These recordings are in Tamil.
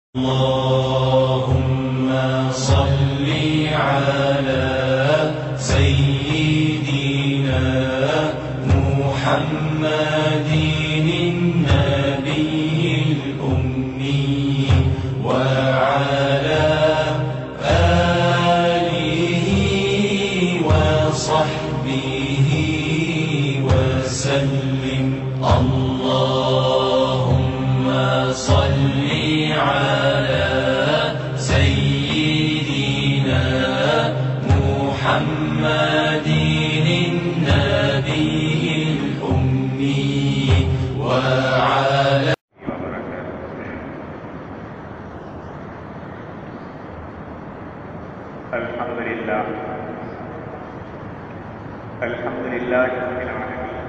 اللهم صل على سيدنا محمد النبي الأمي وعلى آله وصحبه وسلم اللهم صل على سيدنا محمد النبي الأمي وعلى الحمد لله الحمد لله رب العالمين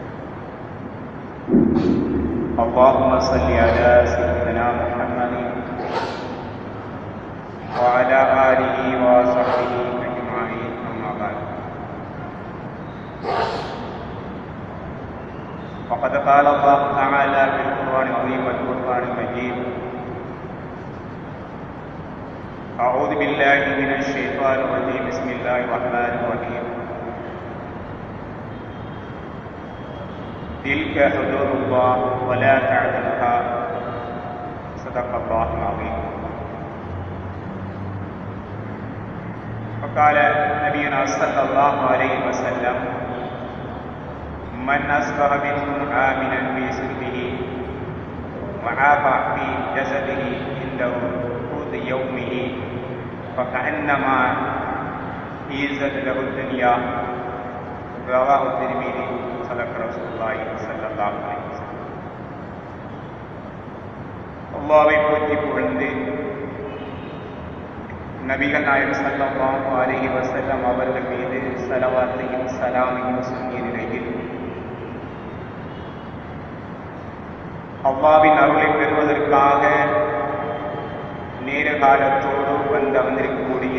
اللهم صل على سيدنا محمد وعلى آله وصحبه أجمعين أما بعد وقد قال الله تعالى في القرآن العظيم والقرآن المجيد أعوذ بالله من الشيطان الرجيم بسم الله الرحمن الرحيم تلك حدود الله ولا تعتدها صدق الله العظيم وقال نبينا صلى الله عليه وسلم من أصبح منكم آمنا في سلبه وعافى في جسده عنده قوت يومه فكأنما إيزت له الدنيا رواه الترمذي صدق رسول الله صلى الله عليه وسلم அல்லாவை போற்றி புகழ்ந்து நபிகள் நாயகம் ஸல்லல்லாஹு அலைஹி வஸல்லம் அவர்கள் மீது ஸலவாத்தையும் சலாமையும் சொல்லிய நிலையில் அல்லாவின் அருளை பெறுவதற்காக நேர காலத்தோடு வந்து அமர்ந்திருக்கக்கூடிய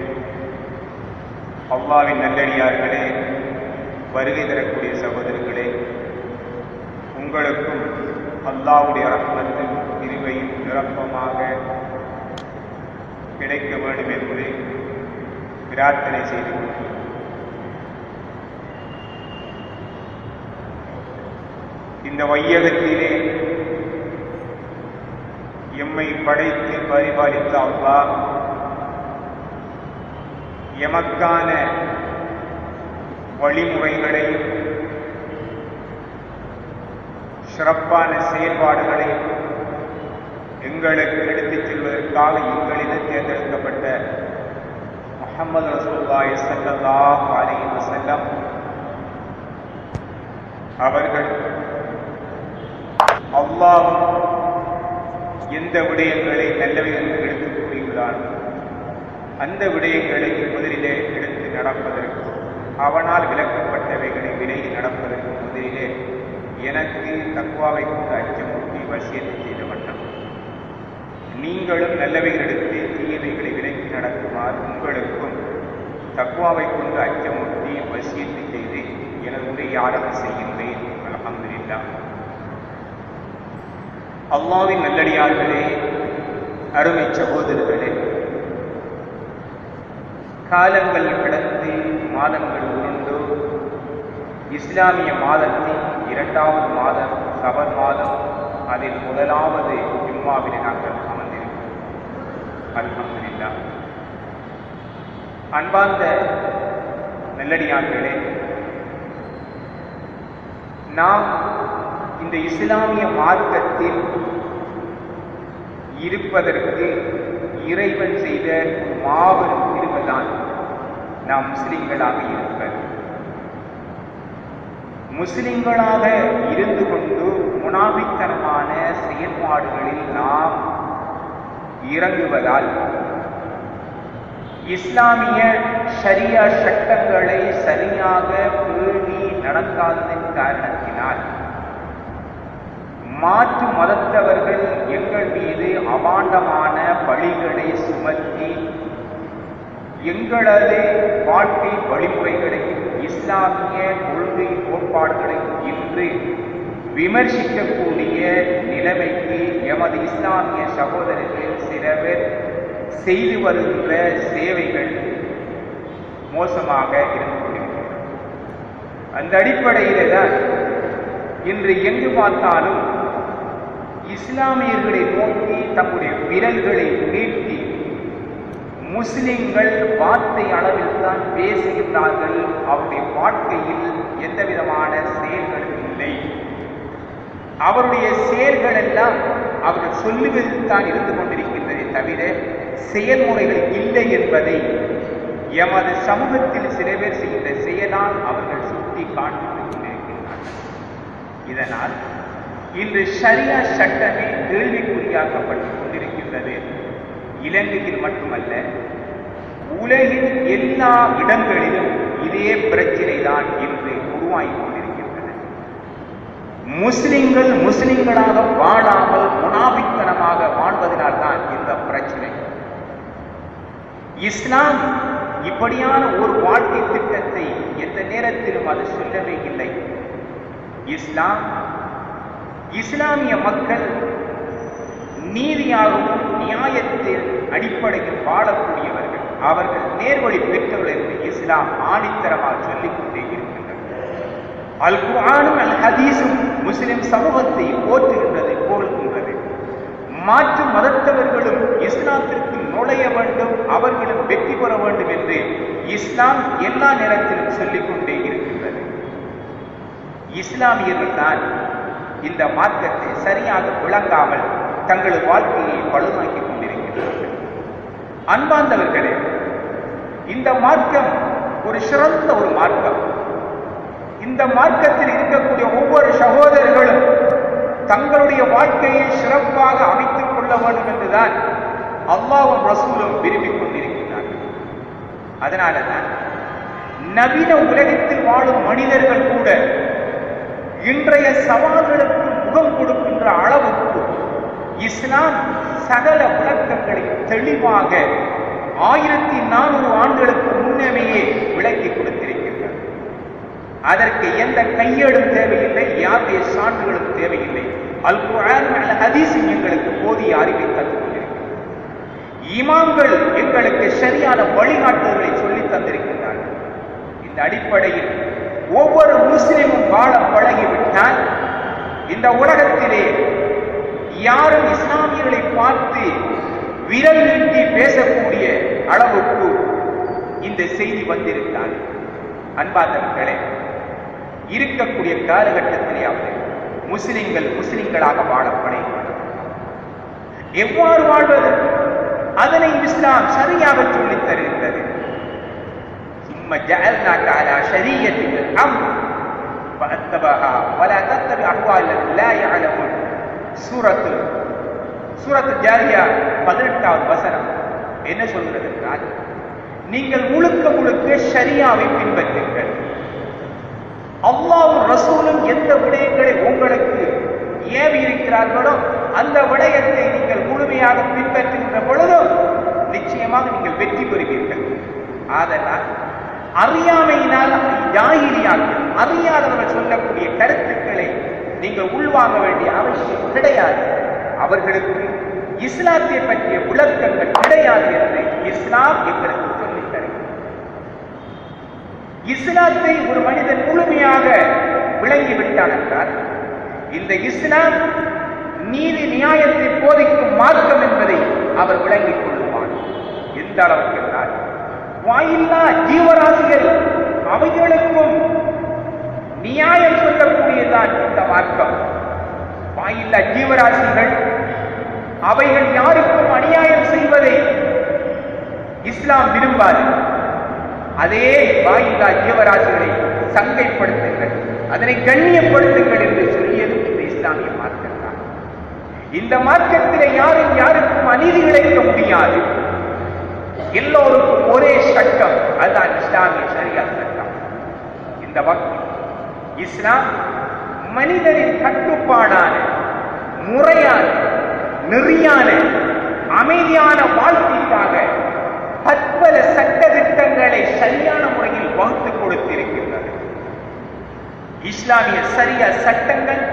அல்லாவின் நல்லடியார்களே வருகை தரக்கூடிய சகோதரர்களே உங்களுக்கும் அல்லாவுடைய ரஹ்மத்தின் இருவையும் நிரப்பமாக கிடைக்க வேண்டும் என்று பிரார்த்தனை செய்து கொள்கிறேன் இந்த வையகத்திலே எம்மை படைத்து பரிபாலித்த அல்லாஹ் எமக்கான வழிமுறைகளை சிறப்பான செயல்பாடுகளை எங்களுக்கு எடுத்துச் செல்வதற்காக எங்களிடம் தேர்ந்தெடுக்கப்பட்ட முகமது ரசூல்லாய் சல்லல்லாஹ் அலைஹி வஸல்லம் அவர்கள் அல்லாஹ் எந்த விடயங்களை நல்லவை என்று எடுத்துக் கூறியுள்ளான் அந்த விடயங்களை முதலிலே எடுத்து நடப்பதற்கு அவனால் விளக்கப்பட்டவைகளை விலகி நடப்பதற்கு முதலிலே எனக்கு தக்குவாவை கொண்டு அச்சமூட்டி வசியத்தை செய்த வண்ணம் நீங்களும் நல்லவைகள் எடுத்து தீயவைகளை விலக்கி நடக்குமாறு உங்களுக்கும் தக்குவாவை கொண்டு அச்சமூட்டி வசியத்தை செய்து எனது உரை ஆரம்பம் செய்கின்றேன் அலமதுல்லா அல்லாவின் நல்லடியார்களே அருமை சகோதரர்களே காலங்கள் கடந்து மாதங்கள் உருண்டு இஸ்லாமிய மாதத்தின் இரண்டாவது மாதம் சபர் மாதம் அதில் முதலாவது ஜும்மாவிலே நாங்கள் அமர்ந்திருக்கிறோம் அல்ஹம்துலில்லா அன்பார்ந்த நல்லடியார்களே நாம் இந்த இஸ்லாமிய மார்க்கத்தில் இருப்பதற்கு இறைவன் செய்த ஒரு மாபெரும் திருமதான் நாம் முஸ்லிம்களாக இருப்பது முஸ்லிம்களாக இருந்து கொண்டு முனாபித்தனமான செயல்பாடுகளில் நாம் இறங்குவதால் இஸ்லாமிய ஷரியா சட்டங்களை சரியாக பேணி நடக்காததன் காரணத்தினால் மாற்று மதத்தவர்கள் எங்கள் மீது அபாண்டமான பழிகளை சுமத்தி எங்களது வாழ்க்கை வழிமுறைகளை இஸ்லாமிய கொள்கை கோட்பாடுகளை இன்று விமர்சிக்கக்கூடிய நிலைமைக்கு எமது இஸ்லாமிய சகோதரர்கள் செய்து வருகின்ற சேவைகள் மோசமாக இருந்து கொண்டிருக்கிறது அந்த அடிப்படையிலே தான் இன்று எங்கு பார்த்தாலும் இஸ்லாமியர்களை நோக்கி தம்முடைய விரல்களை நீட்டி முஸ்லிம்கள் வார்த்தை அளவில் தான் பேசுகின்றார்கள் அவருடைய வாழ்க்கையில் எந்த விதமான செயல்களும் இல்லை அவருடைய செயல்கள் எல்லாம் அவர்கள் சொல்லுவதில் தான் இருந்து கொண்டிருக்கின்றதே தவிர செயல்முறைகள் இல்லை என்பதை எமது சமூகத்தில் சில பேர் செய்கின்ற செயலால் அவர்கள் சுட்டி காண்பித்துக் கொண்டிருக்கின்றார்கள் இதனால் இன்று ஷரியா சட்டமே கேள்விக்குறியாக்கப்பட்டுக் கொண்டிருக்கின்றது இலங்கையில் மட்டுமல்ல உலகின் எல்லா இடங்களிலும் இதே பிரச்சினை தான் இன்று உருவாகி கொண்டிருக்கின்றது முஸ்லிம்கள் முஸ்லிம்களாக வாழாமல் முனாபித்தனமாக வாழ்வதனால் தான் இந்த பிரச்சனை இஸ்லாம் இப்படியான ஒரு வாழ்க்கை திட்டத்தை எந்த நேரத்திலும் அது சொல்லவே இல்லை இஸ்லாம் இஸ்லாமிய மக்கள் நீதியாகவும் நியாயத்தின் அடிப்படையில் வாழக்கூடியவர்கள் அவர்கள் நேர்வழி பெற்றவர்கள் என்று இஸ்லாம் ஆணித்தரமாக சொல்லிக் கொண்டே இருக்கின்றனர் அல் குர்ஆனும் அல் ஹதீஸும் முஸ்லிம் சமூகத்தை போற்றுகின்றது போல்கின்றது மாற்று மதத்தவர்களும் இஸ்லாத்திற்கு நுழைய வேண்டும் அவர்களும் வெற்றி பெற வேண்டும் என்று இஸ்லாம் எல்லா நேரத்திலும் சொல்லிக் கொண்டே இருக்கின்றது இஸ்லாமியர்கள் தான் இந்த மார்க்கத்தை சரியாக விளங்காமல் தங்களது வாழ்க்கையை பழுதாக்கிக் கொண்டிருக்கிறார்கள் அன்பார்ந்தவர்களே இந்த மார்க்கம் ஒரு சிறந்த ஒரு மார்க்கம் இந்த மார்க்கத்தில் இருக்கக்கூடிய ஒவ்வொரு சகோதரர்களும் தங்களுடைய வாழ்க்கையை சிறப்பாக அமைத்துக் கொள்ள வேண்டும் என்றுதான் அல்லாவும் ரசூலும் விரும்பிக் கொண்டிருக்கிறார்கள் அதனாலதான் நவீன உலகத்தில் வாழும் மனிதர்கள் கூட இன்றைய சவால்களுக்கு முகம் கொடுக்கின்ற அளவுக்கு இஸ்லாம் சகல விளக்கங்களை தெளிவாக ஆயிரத்தி நானூறு ஆண்டுகளுக்கு முன்னமேயே விளக்கி கொடுத்திருக்கின்றது அதற்கு எந்த கையேடும் தேவையில்லை யாருடைய சான்றுகளும் தேவையில்லை அல் குர்ஆன் அல் ஹதீஸ் எங்களுக்கு போதிய அறிவை தந்து கொண்டிருக்கிறது இமாம்கள் எங்களுக்கு சரியான வழிகாட்டுதல்களை சொல்லித் தந்திருக்கின்றார்கள் இந்த அடிப்படையில் ஒவ்வொரு முஸ்லிமும் வாழ பழகிவிட்டால் இந்த உலகத்திலே யாரும் இஸ்லாமியர்களை பார்த்து விரல் நீட்டி பேசக்கூடிய அளவுக்கு இந்த செய்தி வந்திருந்தால் அன்பார்ந்தவர்களே இருக்கக்கூடிய காலகட்டத்திலே அவர் முஸ்லிம்கள் முஸ்லிம்களாக வாழ பழகினார்கள் எவ்வாறு வாழ்வது அதனை இஸ்லாம் சரியாக சொல்லித் தருகின்றது ثم جعلناك على شريعة الأمر فاتبعها ولا تتبع أهواء الذين لا يعلمون சூரத்து சூரத்து ஜாரியா பதினெட்டாவது வசனம் என்ன சொல்கிறது என்றால் நீங்கள் முழுக்க முழுக்க ஷரியாவை பின்பற்றுங்கள் அல்லாவும் ரசூலும் எந்த விடயங்களை உங்களுக்கு ஏவி இருக்கிறார்களோ அந்த விடயத்தை நீங்கள் முழுமையாக பின்பற்றுகின்ற பொழுதும் நிச்சயமாக நீங்கள் வெற்றி பெறுவீர்கள் ஆதலால் அறியாமையினால் ஜாகிரியாக்கள் அறியாதவர்கள் சொல்லக்கூடிய கருத்துக்களை நீங்கள் உள்வாங்க வேண்டிய அவசியம் கிடையாது அவர்களுக்கு இஸ்லாத்தை பற்றிய விளக்கங்கள் கிடையாது என்று இஸ்லாம் எங்களுக்கு சொல்லித் தருகிறது இஸ்லாத்தை ஒரு மனிதன் முழுமையாக விளங்கி விட்டான் என்றால் இந்த இஸ்லாம் நீதி நியாயத்தை போதிக்கும் மார்க்கம் என்பதை அவர் விளங்கிக் கொள்ளுவான் எந்த அளவுக்கு என்றால் வாயில்லா ஜீவராசிகள் அவைகளுக்கும் நியாயம் சொல்லக்கூடியதான் இந்த மார்க்கம் வாயில்லா ஜீவராசிகள் அவைகள் யாருக்கும் அநியாயம் செய்வதை இஸ்லாம் விரும்பாது அதே வாயில்லா ஜீவராசிகளை சங்கைப்படுத்துங்கள் அதனை கண்ணியப்படுத்துங்கள் என்று சொல்லியது இந்த இஸ்லாமிய மார்க்கம் தான் இந்த மார்க்கத்திலே யாரும் யாருக்கும் அநீதி இழைக்க முடியாது எல்லோருக்கும் ஒரே சட்டம் அதுதான் இஸ்லாமிய சரியா சட்டம் இந்த வக்தி இஸ்லாம் மனிதனின் கட்டுப்பாடான முறையான நெறியான அமைதியான வாழ்க்கைக்காக பற்பல சட்ட திட்டங்களை சரியான முறையில் வகுத்து கொடுத்திருக்கின்றது இஸ்லாமிய சரியா சட்டங்கள்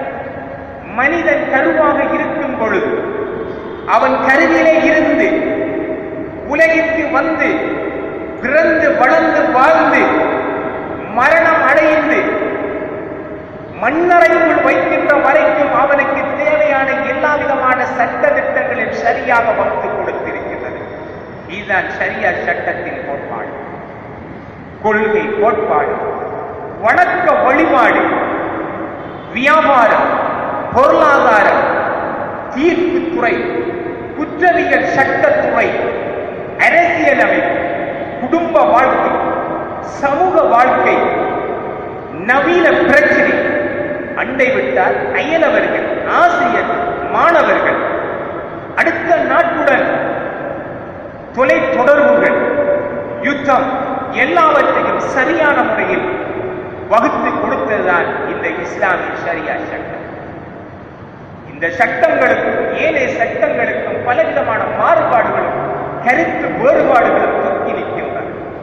மனிதன் கருவாக இருக்கும் பொழுது அவன் கருவிலே இருந்து சரியாக வகுத்து கொடுத்திருக்கிறது இதுதான் சரியா சட்டத்தின் கோட்பாடு கொள்கை கோட்பாடு வணக்க வழிபாடு வியாபாரம் பொருளாதாரம் தீர்ப்புத்துறை குற்றவியல் சட்டத்துறை அரசியலமைப்பு குடும்ப வாழ்க்கை சமூக வாழ்க்கை நவீன பிரச்சனை அண்டை விட்டால் அயலவர்கள் ஆசிரியர் மாணவர்கள் அடுத்த நாட்டுடன் தொலை தொடர்புகள் யுத்தம் எல்லாவற்றையும் சரியான முறையில் வகுத்து கொடுத்ததுதான் இந்த இஸ்லாமிய ஷரியா சட்டம் இந்த சட்டங்களுக்கும் ஏனைய சட்டங்களுக்கும் பலவிதமான மாறுபாடுகளும் கருத்து வேறுபாடுகளும் தொக்கி நிற்கின்றன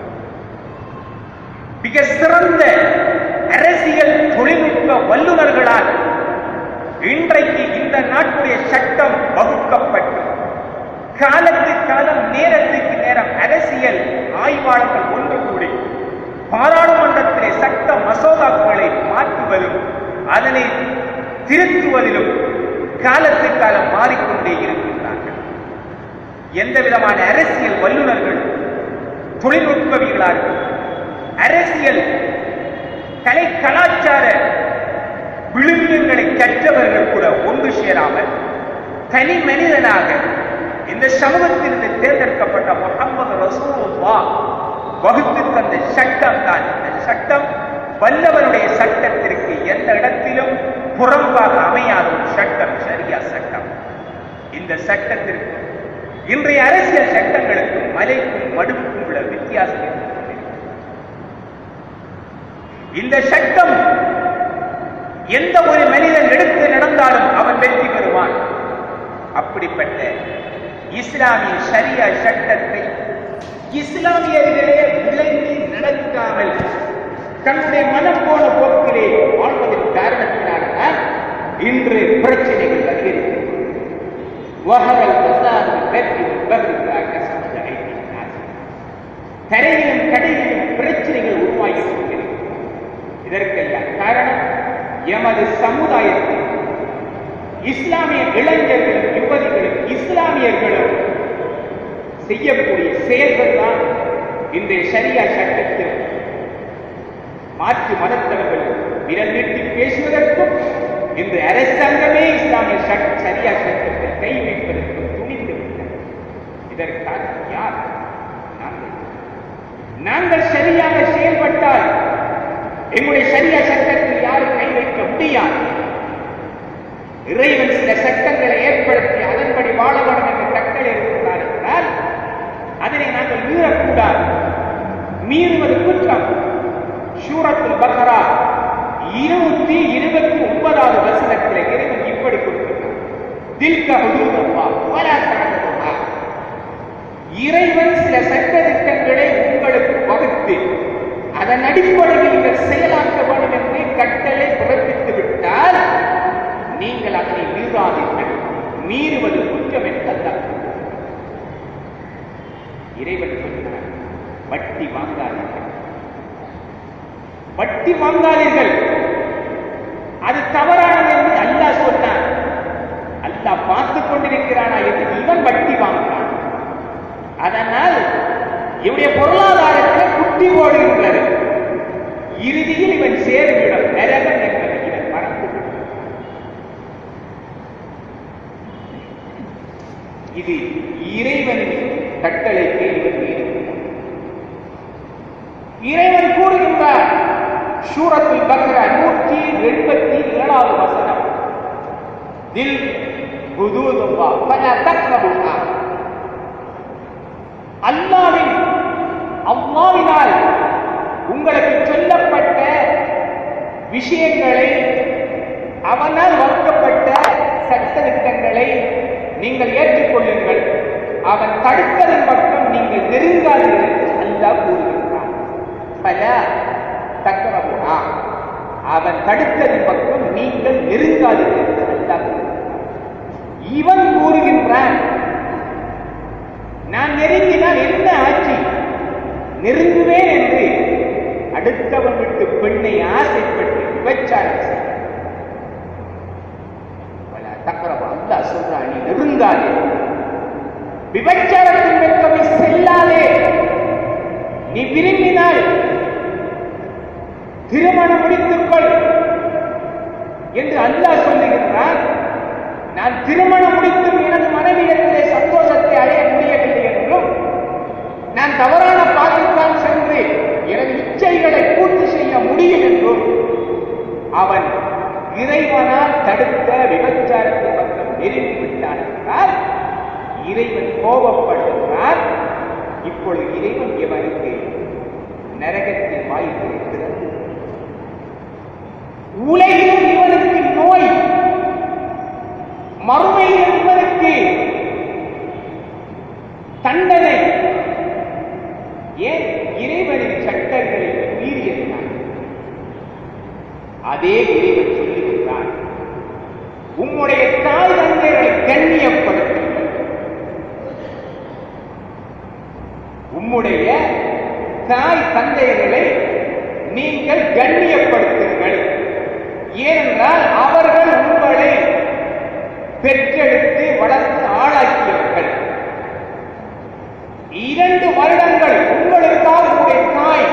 மிக சிறந்த அரசியல் தொழில்நுட்ப வல்லுநர்களால் இன்றைக்கு இந்த நாட்டுடைய சட்டம் வகுக்கப்பட்டு காலத்துக்கு காலம் நேரத்துக்கு நேரம் அரசியல் ஆய்வாளர்கள் ஒன்று கூடி பாராளுமன்றத்திலே சட்ட மசோதாக்களை மாற்றுவதும் அதனை திருத்துவதிலும் காலத்துக்கு காலம் மாறிக்கொண்டே இருக்கின்றார்கள் எந்த விதமான அரசியல் வல்லுநர்கள் தொழில்நுட்பவிகளார்கள் அரசியல் கலை கலாச்சார விழுமியங்களை கற்றவர்கள் கூட ஒன்று சேராமல் தனி மனிதனாக இந்த சமூகத்திலிருந்து தேர்ந்தெடுக்கப்பட்ட முகமது ரசூலுல்லா வகுத்து தந்த சட்டம் தான் இந்த சட்டம் வல்லவருடைய சட்டத்திற்கு எந்த இடத்திலும் புறம்பாக அமையாத ஒரு சட்டம் சரியா சட்டம் இந்த சட்டத்திற்கு இன்றைய அரசியல் சட்டங்களுக்கும் மலைக்கும் மடுப்புக்கும் உள்ள வித்தியாசம் இருந்து கொண்டிருக்கிறது. இந்த சட்டம் எந்த ஒரு மனிதன் எடுத்து நடந்தாலும் அவன் வெற்றி பெறுவான் அப்படிப்பட்ட இஸ்லாமிய ஷரியா சட்டத்தை இஸ்லாமியர்களே விளங்கி நடக்காமல் தன்னுடைய மனம் போன போக்கிலே வாழ்வதன் காரணத்தினால்தான் இன்று பிரச்சனைகள் அதிகரித்து وهذا الفساد في البر والبحر بما كسبت ايدي الناس கரையிலும் கடையிலும் பிரச்சனைகள் உருவாகி கொண்டிருக்கிறது இதற்கெல்லாம் காரணம் எமது சமுதாயத்தில் இஸ்லாமிய இளைஞர்களும் யுவதிகளும் இஸ்லாமியர்களும் செய்யக்கூடிய செயல்கள் தான் இன்றைய ஷரியா சட்டத்தில் மாற்று மதத்தவர்கள் விரல் நீட்டி பேசுவதற்கும் இந்த அரசாங்கமே இஸ்லாமிய சட்ட சரியா சட்டத்தை கை வைப்பதற்கும் துணிந்து விட்டது இதற்காக யார் நாங்கள் நாங்கள் சரியாக செயல்பட்டால் எங்களுடைய சரியா சட்டத்தில் யாரும் கை வைக்க முடியாது இறைவன் சில சட்டங்களை ஏற்படுத்தி அதன்படி வாழ வேண்டும் என்ற கட்டளை இருக்கிறார் என்றால் அதனை நாங்கள் மீறக்கூடாது மீறுவது குற்றம் சூரத்துல் பக்ரா இருநூத்தி இருபத்தி ஒன்பதாவது வசனத்தில் இறைவன் இப்படி கொடுக்கிறார் தில்க ஹுதூதல்லா வலா தஅதுஹா இறைவன் சில சட்ட திட்டங்களை உங்களுக்கு வகுத்து அதன் அடிப்படையில் நீங்கள் செயலாக்க வேண்டும் என்று கட்டளை பிறப்பித்து விட்டால் நீங்கள் அதனை மீறாதீர்கள் மீறுவது குற்றம் என்று அல்லாஹ் இறைவன் சொன்னார் வட்டி வாங்காதீர்கள் வட்டி வாங்காதீர்கள் அது தவறானது என்று அல்லாஹ் சொன்னான் அல்லாஹ் பார்த்து கொண்டிருக்கிறானா என்று இவன் வட்டி வாங்குறான் அதனால் இவனுடைய பொருளாதாரத்தில் குட்டி போடுகின்றது இறுதியில் இவன் சேருமிடம் நரகம் என்பதை இவன் மறந்து விடுகிறான். இது இறைவனின் கட்டளைக்கு இவன் மீறுகிறான் இறைவன் கூறுகின்றார் சூரத்தில் பக்ரா நூற்றி எண்பத்தி ஏழாவது வசனம் தில் ஹுதூதுல்லா ஃபலா தக்ரபுஹா அல்லாவின் அல்லாவினால் உங்களுக்கு சொல்லப்பட்ட விஷயங்களை அவனால் வகுக்கப்பட்ட சட்டத்திட்டங்களை நீங்கள் ஏற்றுக்கொள்ளுங்கள் அவன் தடுத்ததன் பக்கம் நீங்கள் நெருங்காதீர்கள் என்று அல்லாஹ் கூறுகின்றான் பல தக்கரமுனா அவன் தடுத்ததன் பக்கம் நீங்கள் நெருங்காதீர்கள் என்று அல்லாஹ் கூறுகின்றான். இவன் கூறுகின்றான் நான் நெருங்கினால் என்ன ஆட்சி நெருங்குவேன் என்று அடுத்தவன் விட்டு பெண்ணை ஆசைப்பட்டு விபச்சாரம் செய்தார். பல தக்கரவா அல்லா சொல்றான் நீ நெருங்காதே விபச்சாரத்தின் பக்கம் நீ செல்லாதே நீ விரும்பினால் திருமணம் முடித்துக் கொள் என்று அல்லாஹ் சொல்லுகிறான் நான் திருமணம் முடித்தும் எனது மனைவியிடத்திலே சந்தோஷத்தை அடைய முடியவில்லை என்றும் நான் தவறான பாதைத்தான் சென்று எனது இச்சைகளை பூர்த்தி செய்ய முடியும் என்றும் அவன் இறைவனால் தடுத்த விபச்சாரத்தின் பக்கம் நெருங்கி விட்டான் என்றால் இறைவன் கோபப்படுகிறான் இப்பொழுது இறைவன் இவனுக்கு நரகத்தின் வாய்ப்பை திறந்து உலகிலும் இவனுக்கு நோய் மறுமையில் இவனுக்கு தண்டனை ஏன் இறைவனின் சட்டங்களை மீறியதுதான் அதே இறைவன் சொல்லுகிறான் உம்முடைய தாய் தந்தைகளை கண்ணியப்படுத்துங்கள் உம்முடைய தாய் தந்தையர்களை நீங்கள் கண்ணியப்படுத்துங்கள் ஏனென்றால் அவர்கள் உங்களை பெற்றெடுத்து வளர்த்து ஆளாக்கியவர்கள் இரண்டு வருடங்கள் உங்களுக்காக உங்களுடைய தாய்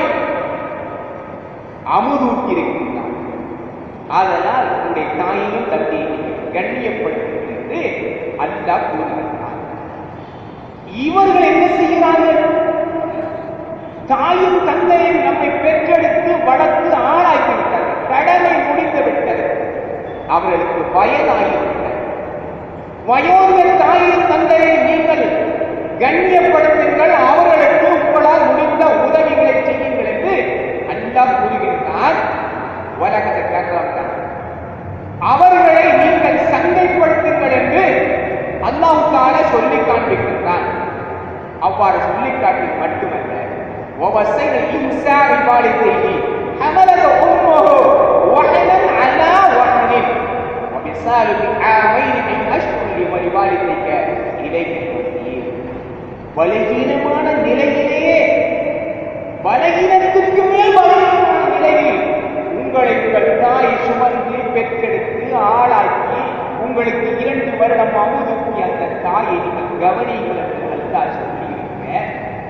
அமுதூட்டியிருக்கின்றார் அதனால் உங்களுடைய தாயையும் தந்தையையும் கண்ணியப்படுத்துங்கள் என்று அல்லாஹ் கூறுகிறார் இவர்கள் என்ன செய்கிறார்கள் தாயும் தந்தையும் நம்மை பெற்றெடுத்து வளர்த்து ஆளாக்கி விட்டார்கள் கடமை முடிந்து விட்டது அவர்களுக்கு வயதாகிவிட்டது வயோதிக தாயும் தந்தையை நீங்கள் கண்ணியப்படுத்துங்கள் அவர்களுக்கு உங்களால் முடிந்த உதவிகளை செய்யுங்கள் என்று அல்லாஹ் கூறுகின்றார் உலகத்தை கருதான் அவர்களை நீங்கள் சங்கைப்படுத்துங்கள் என்று அல்லாஹுக்கான சொல்லி காண்பிக்கின்றான் அவ்வாறு சொல்லி காட்டி மட்டுமல்ல ووصينا الإنسان بوالديه حملته أمه وحنا على وحن وبصال عامين من أشهر ولوالديك إليك المصير பலகீனமான நிலையிலேயே பலகீனத்திற்கு மேல் பலகீனமான நிலையில் உங்களை உங்கள் தாய் சுமந்து பெற்றெடுத்து ஆளாக்கி உங்களுக்கு இரண்டு வருடம் அமுதுக்கி அந்த தாயை நீங்கள் கவனியுங்கள் என்று அல்லாஹ் சொல்லியிருக்க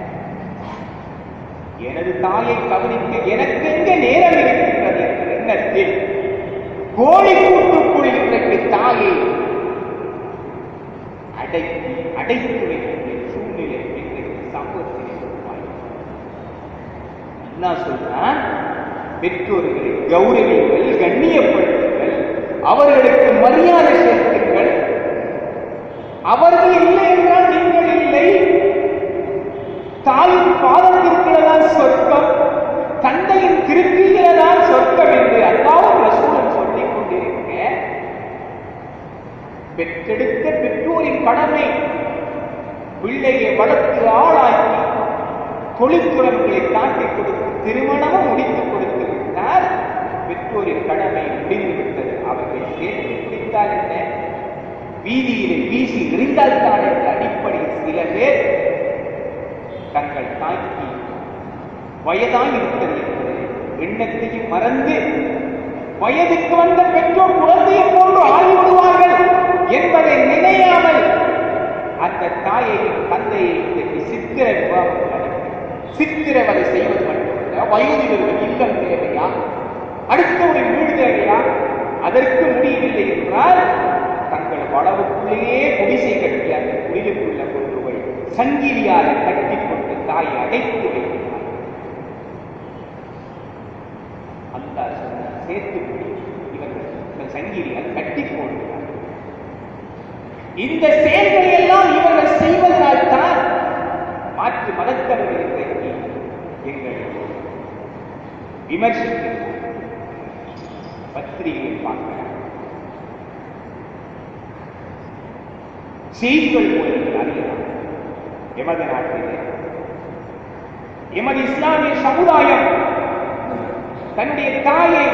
எனது தாயை கவனிக்க எனக்கு எங்க நேரம் இருக்கின்றது என்ற எண்ணத்தில் கோழி கூட்டுக்குள் இன்றைக்கு தாயை அடைத்து அடைத்து வைக்கின்ற சூழ்நிலை இன்றைக்கு சமூகத்தில் உருவாகி என்ன சொல்றான் பெற்றோர்களை கௌரவிங்கள் கண்ணியப்படுத்துங்கள் அவர்களுக்கு மரியாதை செலுத்துங்கள் அவர்கள் இல்லை என்றால் நீங்கள் இல்லை தாயின் பாதத்திற்கிறதான் சொர்க்கம் தந்தையின் திருப்தியில்தான் சொர்க்கம் என்று அல்லாவும் ரசூலும் சொல்லிக் கொண்டிருக்க பெற்றெடுத்த பெற்றோரின் கடமை பிள்ளையை வளர்த்து ஆளாக்கி தொழிற்துறவுகளை காட்டி கொடுத்து திருமணமும் முடித்துக் கொடுத்து விட்டால் பெற்றோரின் கடமை முடிந்து விட்டது அவர்களை சேர்த்து பிடித்தால் என்ன வீதியிலே வீசி எறிந்தால் தான் என்ற அடிப்படையில் சில பேர் தங்கள் தாய்க்கு வயதாய் இருக்கிறது என்பது எண்ணத்தையும் மறந்து வயதுக்கு வந்த பெற்றோர் குழந்தையை போன்று ஆகிவிடுவார்கள் என்பதை நினையாமல் அந்த தாயையும் தந்தையை இன்றைக்கு சித்திர விவாதம் சித்திரவதை செய்வது மட்டுமல்ல வயதில் ஒரு இல்லம் தேவையா அடுத்தவரின் வீடு தேவையா அதற்கு முடியவில்லை என்றால் தங்கள் வளவுக்குள்ளேயே குடிசை கட்டி அந்த குடிலுக்குள்ள கொண்டு போய் சங்கிலியால கட்டி கொண்டு தாயை அடைத்து வைக்கிறார் அந்த சேர்த்து இவர்கள் இந்த சங்கிலியால் கட்டி போடுகிறார் இந்த செயல்களை எல்லாம் இவர்கள் செய்வதனால் தான் மாற்று மதத்தவர்கள் இன்றைக்கு எங்களை விமர்சிக்கிறார் பத்திரிகையை பார்க்கலாம் செய்திகள் மூலம் அறியலாம் எமது நாட்டிலே எமது இஸ்லாமிய சமுதாயம் தன்னுடைய தாயை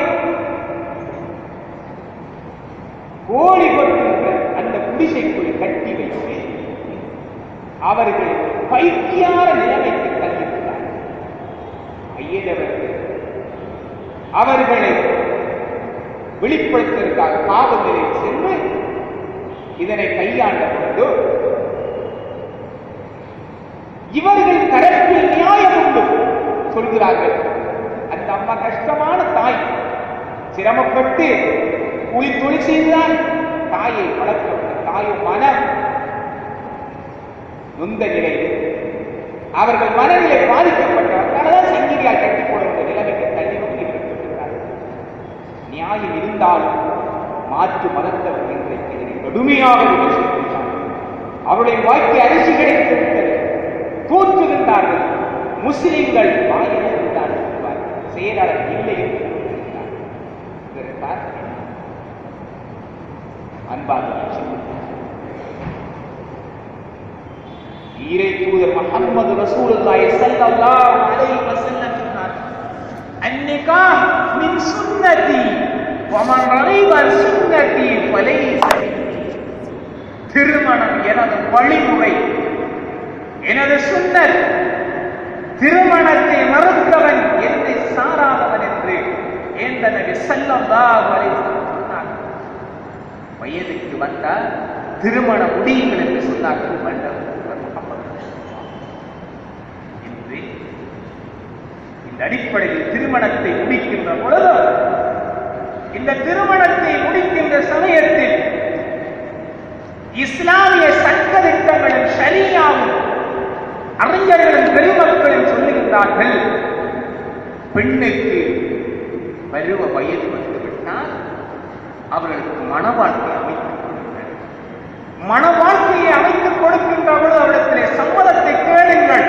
கோழி கொடுக்கின்ற அந்த குடிசைக்குள் கட்டி வைத்து அவர்கள் பைத்தியார நிலைமைக்கு தள்ளிவிட்டார் ஐயதவர்கள் அவர்களை வெளிப்படுத்துவதற்காக காவல் நிலையம் சென்று இதனை கையாண்ட பொழுது சொல்கிறார்கள் அந்த அம்மா கஷ்டமான தாய் சிரமப்பட்டு கூலி தொழில் செய்துதான் தாயை வளர்க்க தாயும் மனம் நொந்த நிலை அவர்கள் மனநிலை பாதிக்கப்பட்டவர்களால் சங்கிலியால் கட்டிக் கொடுத்த நிலைமைக்கு தள்ளி கொண்டிருக்கிறார்கள் நியாயம் இருந்தாலும் மாற்று மதத்தவர் இன்றைக்கு இதனை கடுமையாக விமர்சிக்கின்றார் அவருடைய வாழ்க்கை அரிசி கிடைத்து விட்டது தூற்றுகின்றார்கள் முஸ்லிம்கள் வாயில் இருந்தார் சொல்வார் செயலாளர் இல்லை என்று கூறுகின்றார். இதற்கு காரணம் என்ன? அன்பார்ந்த ஈரை தூதர் முஹம்மது ரசூலுல்லாஹி ஸல்லல்லாஹு அலைஹி வஸல்லம் சொன்னார் அன்னிகாஹ் மின் சுன்னதி வமன் ரகிப அன் சுன்னதி ஃபலைஸ மின்னி திருமணம் எனது வழிமுறை எனது சுன்னத் திருமணத்தை மறுத்தவன் என்னை சாராதவன் என்று ஏந்த நபி ஸல்லல்லாஹு அலைஹி வஸல்லம் சொன்னார் வயதுக்கு வந்தால் திருமணம் முடியுங்கள் என்று சொன்னார்கள் மன்னர் முகமது இன்று இந்த அடிப்படையில் திருமணத்தை முடிக்கின்ற பொழுது இந்த திருமணத்தை முடிக்கின்ற சமயத்தில் இஸ்லாமிய சட்ட திட்டங்களும் ஷரியாவும் அறிஞர்களும் பெருமக்களும் சொல்லுகின்றார்கள் பெண்ணுக்கு பருவ வயது வந்துவிட்டால் அவர்களுக்கு மன வாழ்க்கை அமைத்துக் கொடுங்கள் மன வாழ்க்கையை அமைத்துக் கொடுக்கின்ற பொழுது அவரிடத்திலே சம்மதத்தை கேளுங்கள்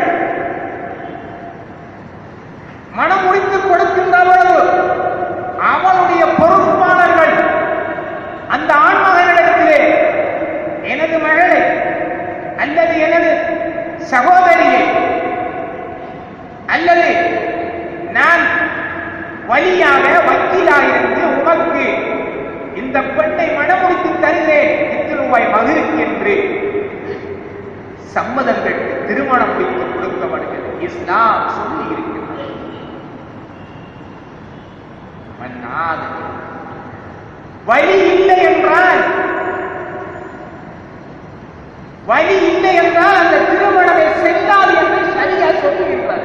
மனம் முடித்துக் கொடுக்கின்ற பொழுது அவளுடைய பொறுப்பாளர்கள் அந்த ஆண்மகனிடத்திலே எனது மகளை அல்லது எனது சகோதரியை அல்லது நான் வழியாக வக்கீலாக இருந்து உமக்கு இந்த பெண்ணை மனமுடித்து தருகிறேன் இத்தனை ரூபாய் மகிழ்ச்சி என்று சம்மதங்கள் திருமணம் முடித்து கொடுக்கப்படுகிறது இஸ்லாம் சொல்லி இருக்கிறது மன்னாத வழி இல்லை என்றால் வழி இல்லை என்றால் அந்த திருமணமே செல்லாது என்று சரியா சொல்லுகின்றது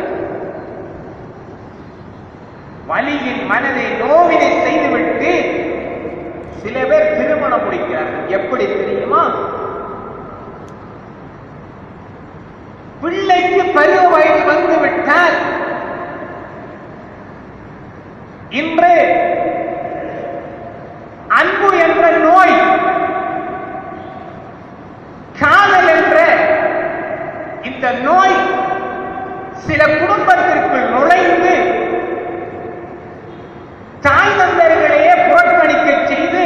வலியின் மனதை நோவினை செய்துவிட்டு சில பேர் திருமணம் முடிக்கிறார்கள் எப்படி தெரியுமா பிள்ளைக்கு பருவ வயது வந்து விட்டால் இன்று அன்பு என்ற நோய் காதல் என்ற இந்த நோய் சில குடும்பத்திற்குள் நுழைந்து தாய் தந்தர்களையே புறக்கணிக்க செய்து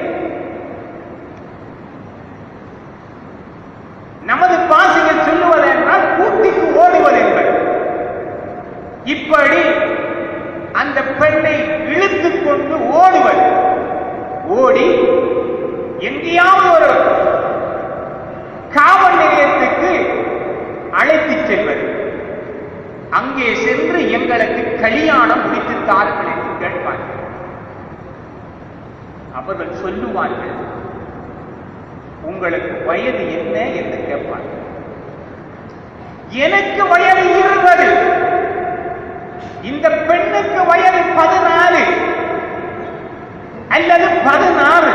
நமது பாசிகள் சொல்லுவது என்றால் கூட்டிக்கு ஓடுவது என்பது இப்படி அந்த பெண்ணை இழுத்துக் கொண்டு ஓடுவது ஓடி எங்கேயாவது ஒரு காவல் நிலையத்துக்கு அழைத்துச் செல்வது அங்கே சென்று எங்களுக்கு கல்யாணம் முடித்து தாருங்கள் என்று கேட்பார்கள் அவர்கள் சொல்லுவார்கள் உங்களுக்கு வயது என்ன என்று கேட்பார்கள் எனக்கு வயது இருபது இந்த பெண்ணுக்கு வயது பதினாலு அல்லது பதினாறு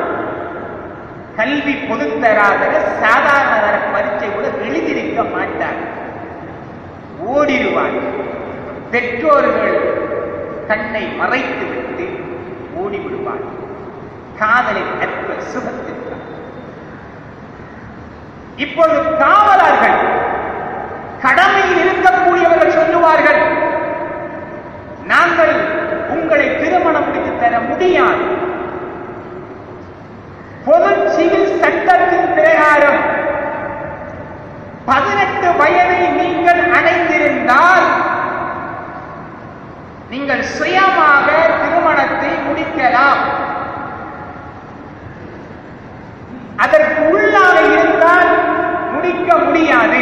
கல்வி பொதுத்தராதர சாதாரண தர பரீட்சை கூட எழுதியிருக்க மாட்டார் ஓடிடுவார் பெற்றோர்கள் கண்ணை மறைத்து விட்டு ஓடிவிடுவார் காதலின் அற்ப சுகத்திற்காக இப்பொழுது காவலர்கள் கடமையில் இருக்கக்கூடியவர்கள் சொல்லுவார்கள் நாங்கள் உங்களை திருமணம் முடித்து தர முடியாது பொது சிவில் சட்டத்தின் பிரகாரம் பதினெட்டு வயதை நீங்கள் அடைந்திருந்தால் நீங்கள் சுயமாக திருமணத்தை முடிக்கலாம் அதற்கு உள்ளாக இருந்தால் முடிக்க முடியாது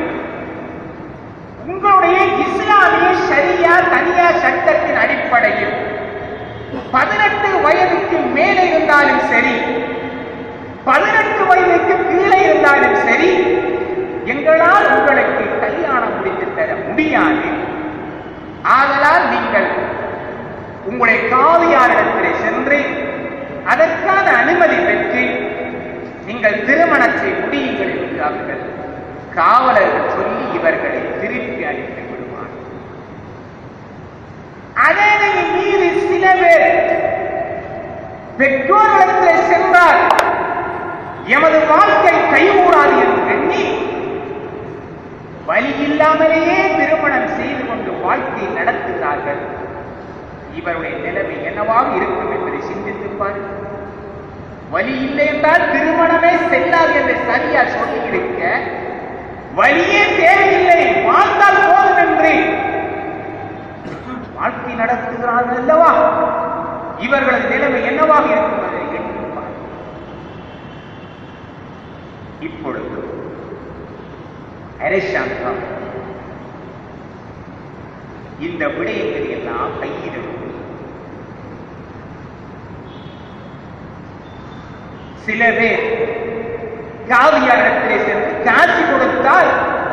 உங்களுடைய இஸ்லாமிய ஷரியா தனியா சட்டத்தின் அடிப்படையில் பதினெட்டு வயதுக்கு மேலே இருந்தாலும் சரி பதினெட்டு வயதுக்கு கீழே இருந்தாலும் சரி எங்களால் உங்களுக்கு கல்யாணம் முடித்து தர முடியாது ஆதலால் நீங்கள் உங்களுடைய காவியாரிடத்திலே சென்று அதற்கான அனுமதி பெற்று நீங்கள் திருமணத்தை முடியுங்கள் என்று அவர்கள் காவலர்கள் சொல்லி இவர்களை திருப்பி அனுப்பி விடுவார் அதனை மீறி சில பேர் பெற்றோர்களிடத்தில் சென்றால் எமது வாழ்க்கை கைகூடாது என்று எண்ணி வழி இல்லாமலேயே திருமணம் செய்து கொண்டு வாழ்க்கை நடத்துகிறார்கள் இவருடைய நிலைமை என்னவாக இருக்கும் என்பதை சிந்தித்து பாருங்கள் வழி இல்லை என்றால் திருமணமே செல்லாது என்று சரியா சொல்லி இருக்க வழியே தேவையில்லை வாழ்ந்தால் போதும் என்று வாழ்க்கை நடத்துகிறார்கள் அல்லவா இவர்களது நிலைமை என்னவாக இருக்கும் அதை எண்ணி பாருங்கள். இப்பொழுது அரசாங்கம் இந்த விடயங்களை எல்லாம் கையில் எடுக்கும் சில பேர் காவியாரிடத்திலே சென்று காசு கொடுத்தால்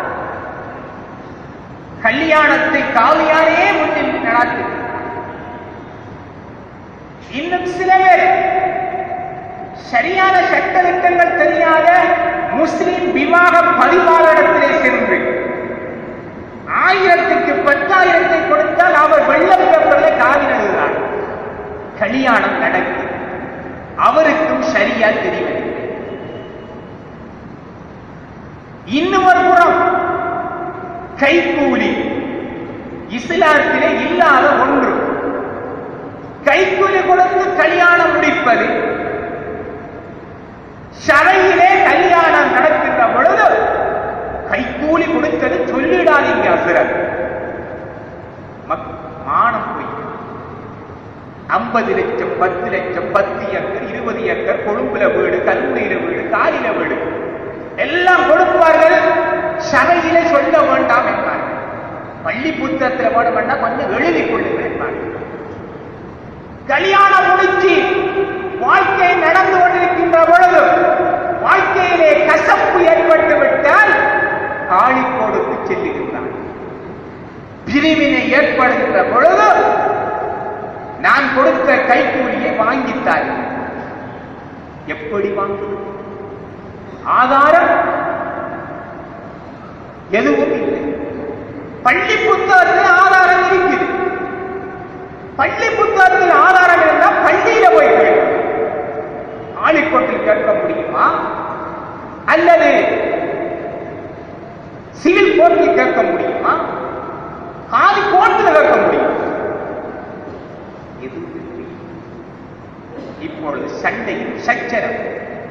கல்யாணத்தை காவியாரே முன்னில் நடத்துகிறார் இன்னும் சில பேர் சரியான சட்ட திட்டங்கள் தெரியாத முஸ்லிம் விவாக பதிவாளரிடத்திலே சென்று ஆயிரத்துக்கு பத்தாயிரத்தை கொடுத்தால் அவர் வெள்ளம் பேப்பர்ல காவினதுதான் கல்யாணம் நடக்கும் அவருக்கும் சரியா தெரியவில்லை இன்னும் ஒரு புறம் கைக்கூலி இஸ்லாத்திலே இல்லாத ஒன்று கைக்கூலி கொடுத்து கல்யாணம் முடிப்பது சரையிலே கல்யாணம் நடக்கின்ற பொழுது கைக்கூலி கொடுத்தது சொல்லிடாதீங்க அசுரன் மக்- மானம் போய் ஐம்பது லட்சம் பத்து லட்சம் பத்து ஏக்கர் இருபது ஏக்கர் கொழும்புல வீடு கல்லூரியில வீடு காலில வீடு எல்லாம் கொடுப்பார்கள் சபையில சொல்ல வேண்டாம் என்பார்கள் பள்ளி புத்தகத்தில் போட வேண்டாம் கொஞ்சம் எழுதி கொள்ளுங்கள் என்பார்கள் கல்யாணம் முடிச்சு வாழ்க்கை நடந்து கொண்டிருக்கின்ற பொழுது வாழ்க்கையிலே கசப்பு ஏற்பட்டு விட்டால் காளிக்கோடுக்கு செல்லுகின்றான் பிரிவினை ஏற்படுகின்ற பொழுது நான் கொடுத்த கைக்கூலியை வாங்கித்தார் எப்படி வாங்குவது ஆதாரம் எதுவும் இல்லை பள்ளி புத்தகத்தில் ஆதாரம் இருக்குது பள்ளி புத்தகத்தில் ஆதாரம் இருந்தால் பள்ளியில போய் கேட்கணும். ஆலிக்கோட்டில் கேட்க முடியுமா அல்லது சிவில் கோர்ட்டில் கேட்க முடியுமா ஆதி கோர்ட்டில் கேட்க முடியுமா எதுவும் இல்லை. இப்பொழுது சண்டையும் சச்சரம்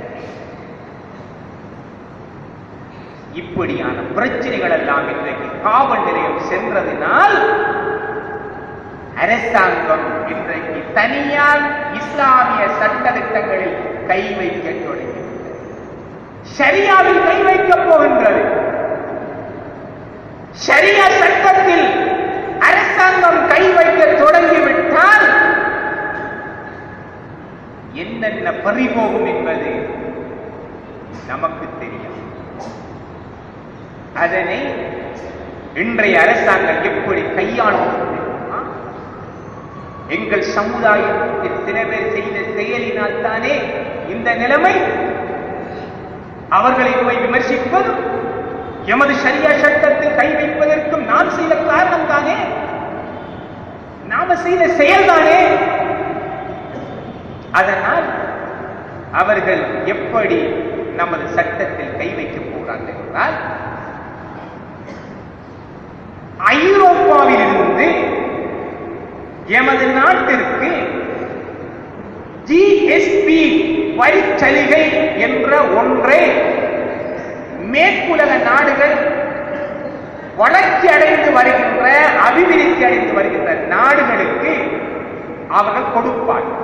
இப்படியான பிரச்சனைகள் எல்லாம் இன்றைக்கு காவல் நிலையம் சென்றதினால் அரசாங்கம் இன்றைக்கு தனியார் இஸ்லாமிய சட்ட திட்டங்களில் கை வைக்க தொடங்கிவிட்டது ஷரியாவில் கை வைக்கப் போகின்றது ஷரியா சட்டத்தில் அரசாங்கம் கை வைக்க தொடங்கிவிட்டால் என்னென்ன பறிபோகும் என்பது நமக்கு தெரியும் அதனை இன்றைய அரசாங்கம் எப்படி கையாளும் தெரியுமா? எங்கள் சமுதாயத்தில் சில பேர் செய்த செயலினால் தானே இந்த நிலைமை அவர்களை போய் விமர்சிப்பது எமது சரியா சட்டத்தில் கை வைப்பதற்கும் நாம் செய்த காரணம் தானே நாம செய்த செயல்தானே அதனால் அவர்கள் எப்படி நமது சட்டத்தில் கை வைக்கப் போகிறார்கள் என்றால் ஐரோப்பாவிலிருந்து எமது நாட்டிற்கு ஜிஎஸ்பி வரிச்சலுகை என்ற ஒன்றை மேற்குலக நாடுகள் வளர்ச்சி அடைந்து வருகின்ற அபிவிருத்தி அடைந்து வருகின்ற நாடுகளுக்கு அவர்கள் கொடுப்பார்கள்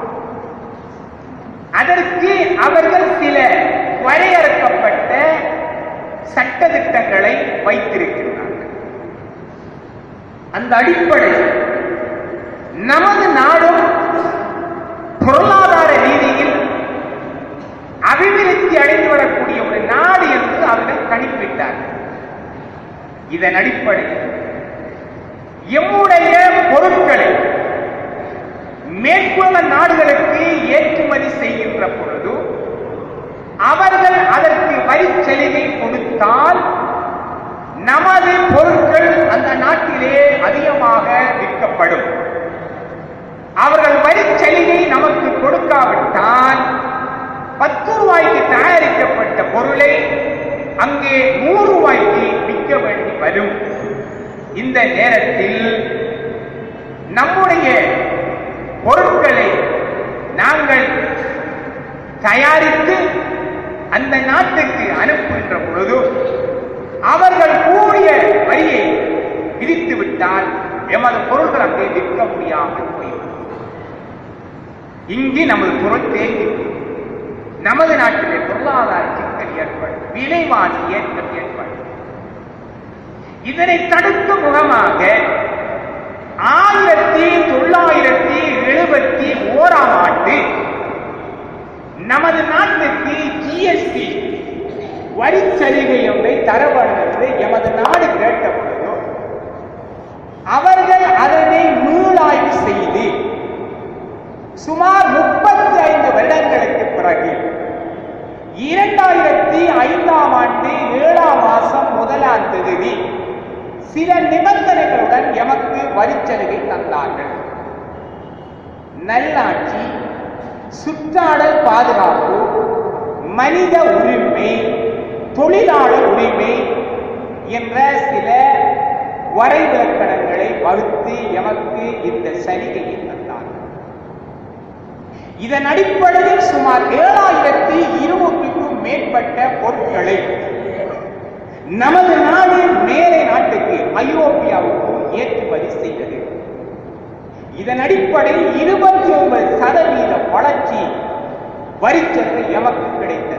அதற்கு அவர்கள் சில வரையறுக்கப்பட்ட சட்டதிட்டங்களை வைத்திருக்கிறார்கள் அந்த அடிப்படையில் நமது நாடும் பொருளாதார ரீதியில் அபிவிருத்தி அடைந்து வரக்கூடிய ஒரு நாடு என்று அவர்கள் கணிப்பிட்டார்கள் இதன் அடிப்படையில் எம்முடைய பொருட்களை மேற்குலக நாடுகளுக்கு ஏற்றுமதி செய்கின்ற பொழுது அவர்கள் அதற்கு வரி சலுகை கொடுத்தால் நமது பொருட்கள் அந்த நாட்டிலே அதிகமாக விற்கப்படும் அவர்கள் வரி சலுகை நமக்கு கொடுக்காவிட்டால் பத்து ரூபாய்க்கு தயாரிக்கப்பட்ட பொருளை அங்கே நூறு ரூபாய்க்கு விற்க வேண்டி வரும் இந்த நேரத்தில் நம்முடைய பொருட்களை நாங்கள் தயாரித்து அந்த நாட்டுக்கு அனுப்புகின்ற பொழுது அவர்கள் கூடிய வரியை விதித்து விட்டால் எமது பொருட்கள் அங்கே விற்க முடியாமல் போய்விடும் இங்கு நமது பொருள் தேங்கி நமது நாட்டிலே பொருளாதார சிக்கல் ஏற்படும் விலைவாசி ஏற்றம் ஏற்படும் இதனை தடுக்கும் முகமாக ஆயிரத்தி தொள்ளாயிரத்தி எழுபத்தி ஓராம் ஆண்டு நமது நாட்டுக்கு ஜிஎஸ்டி வரி சலுகை ஒன்றை தர வேண்டும் என்று எமது நாடு கேட்ட பொழுது அவர்கள் அதனை மீளாய்வு செய்து சுமார் முப்பத்தி ஐந்து வருடங்களுக்கு பிறகு இரண்டாயிரத்தி ஐந்தாம் ஆண்டு ஏழாம் மாசம் முதலாம் தேதி சில நிபந்தனைகளுடன் எமக்கு வரிச்சலுகை தந்தார்கள் நல்லாட்சி சுற்றாடல் பாதுகாப்பு மனித உரிமை தொழிலாளர் உரிமை என்ற சில வரைவிலக்கணங்களை வகுத்து எமக்கு இந்த சலுகையை தந்தார்கள் இதன் அடிப்படையில் சுமார் ஏழாயிரத்தி இருநூற்றுக்கும் மேற்பட்ட பொருட்களை நமது நாடு மேலை நாட்டுக்கு ஐரோப்பியாவுக்கும் ஏற்றுமதி செய்தது இதன் அடிப்படையில் இருபத்தி ஒன்பது சதவீத வளர்ச்சி வரிச்சலுகை எமக்கு கிடைத்தது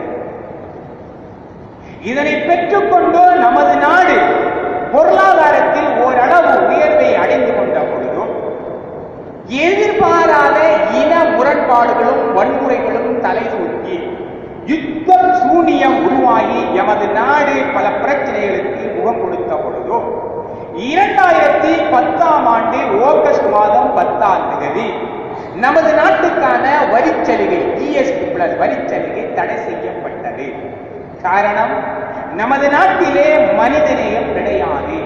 இதனை பெற்றுக்கொண்டு நமது நாடு பொருளாதாரத்தில் ஓரளவு உயர்வை அடைந்து கொண்ட பொழுதும் எதிர்பாராத இன முரண்பாடுகளும் வன்முறைகளும் தலைதூக்கி யுத்தம் சூனியம் உருவாகி எமது நாடு பல பிரச்சனைகளுக்கு முகம் கொடுத்த பொழுதும் இரண்டாயிரத்தி பத்தாம் ஆண்டு ஆகஸ்ட் மாதம் பத்தாம் தேதி நமது நாட்டுக்கான வரிச்சலுகை ஜிஎஸ்டி பிளஸ் வரிச்சலுகை தடை செய்யப்பட்டது காரணம் நமது நாட்டிலே மனிதநேயம் கிடையாது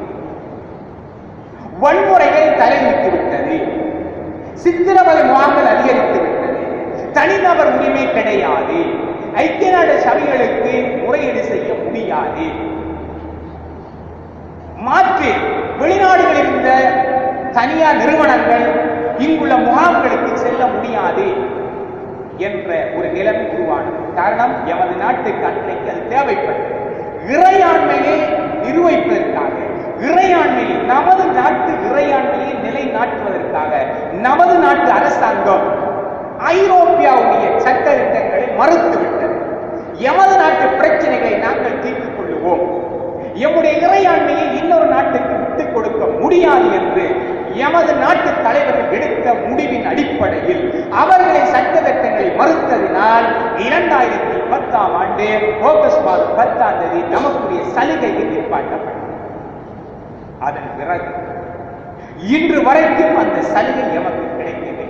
வன்முறைகள் தலைவிட்டு விட்டது சித்திரவதை முகாம்கள் அதிகரித்து விட்டது தனிநபர் உரிமை கிடையாது ஐக்கிய நாடு சபைகளுக்கு முறையீடு செய்ய முடியாது மாற்று வெளிநாடுகளில் இருந்த தனியார் நிறுவனங்கள் இங்குள்ள முகாம்களுக்கு செல்ல முடியாது என்ற ஒரு நிலைமை உருவானது காரணம் எமது நாட்டுக்கு அன்றைக்கு அது தேவைப்பட்டது இறையாண்மையை நிர்வகிப்பதற்காக இறையாண்மையை நமது நாட்டு இறையாண்மையை நிலைநாட்டுவதற்காக நமது நாட்டு அரசாங்கம் ஐரோப்பியாவுடைய சட்ட திட்டங்களை மறுத்துவிட்டது எமது நாட்டு பிரச்சனைகளை நாங்கள் தீர்த்துக் கொள்ளுவோம் எம்முடைய இறையாண்மையை இன்னொரு நாட்டுக்கு விட்டுக் கொடுக்க முடியாது என்று எமது நாட்டு தலைவர்கள் எடுத்த முடிவின் அடிப்படையில் அவர்களை சட்ட திட்டங்களை மறுத்ததினால் இரண்டாயிரத்தி பத்தாம் ஆண்டு ஆகஸ்ட் மாதம் பத்தாம் தேதி நமக்குரிய சலுகைகள் நிற்பாட்டப்பட்டது அதன் பிறகு இன்று வரைக்கும் அந்த சலுகை எமக்கு கிடைக்கவில்லை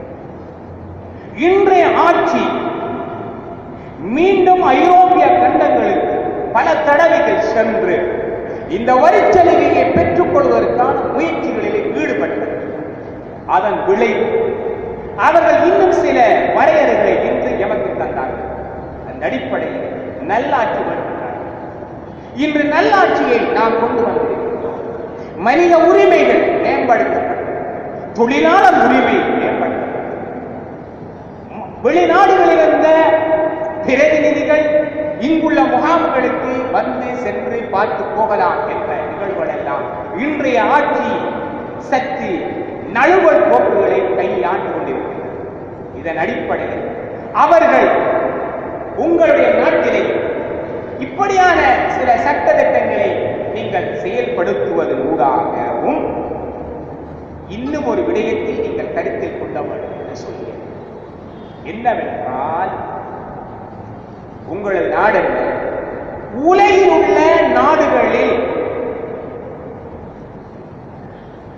இன்றைய ஆட்சி மீண்டும் ஐரோப்பிய கண்டங்களுக்கு பல தடவைகள் சென்று இந்த வரிச்சலுகையை பெற்றுக் கொள்வதற்கான முயற்சிகளில் ஈடுபட்டது அதன் விளைவு அவர்கள் இன்னும் சில வரையறைகளை இன்று எமக்கு தந்தார்கள் அந்த அடிப்படையில் நல்லாட்சி வருகின்றார்கள் இன்று நல்லாட்சியை நாம் கொண்டு வந்திருக்கிறோம் மனித உரிமைகள் மேம்படுத்தப்பட்டது தொழிலாளர் உரிமை மேம்படுத்தப்பட்டது வெளிநாடுகளில் இருந்த பிரதிநிதிகள் இங்குள்ள முகாம்களுக்கு வந்து சென்று பார்த்து போகலாம் என்ற நிகழ்வுகள் எல்லாம் இன்றைய ஆட்சி சற்று நழுவல் போக்குகளை கையாண்டு கொண்டிருக்கிறது இதன் அடிப்படையில் அவர்கள் உங்களுடைய நாட்டிலே இப்படியான சில சட்ட திட்டங்களை நீங்கள் செயல்படுத்துவதன் ஊடாகவும் இன்னும் ஒரு விடயத்தை நீங்கள் கருத்தில் கொள்ள வேண்டும் என்று சொல்கிறேன் என்னவென்றால் உங்களது நாடு என்ன? உலகில் உள்ள நாடுகளில்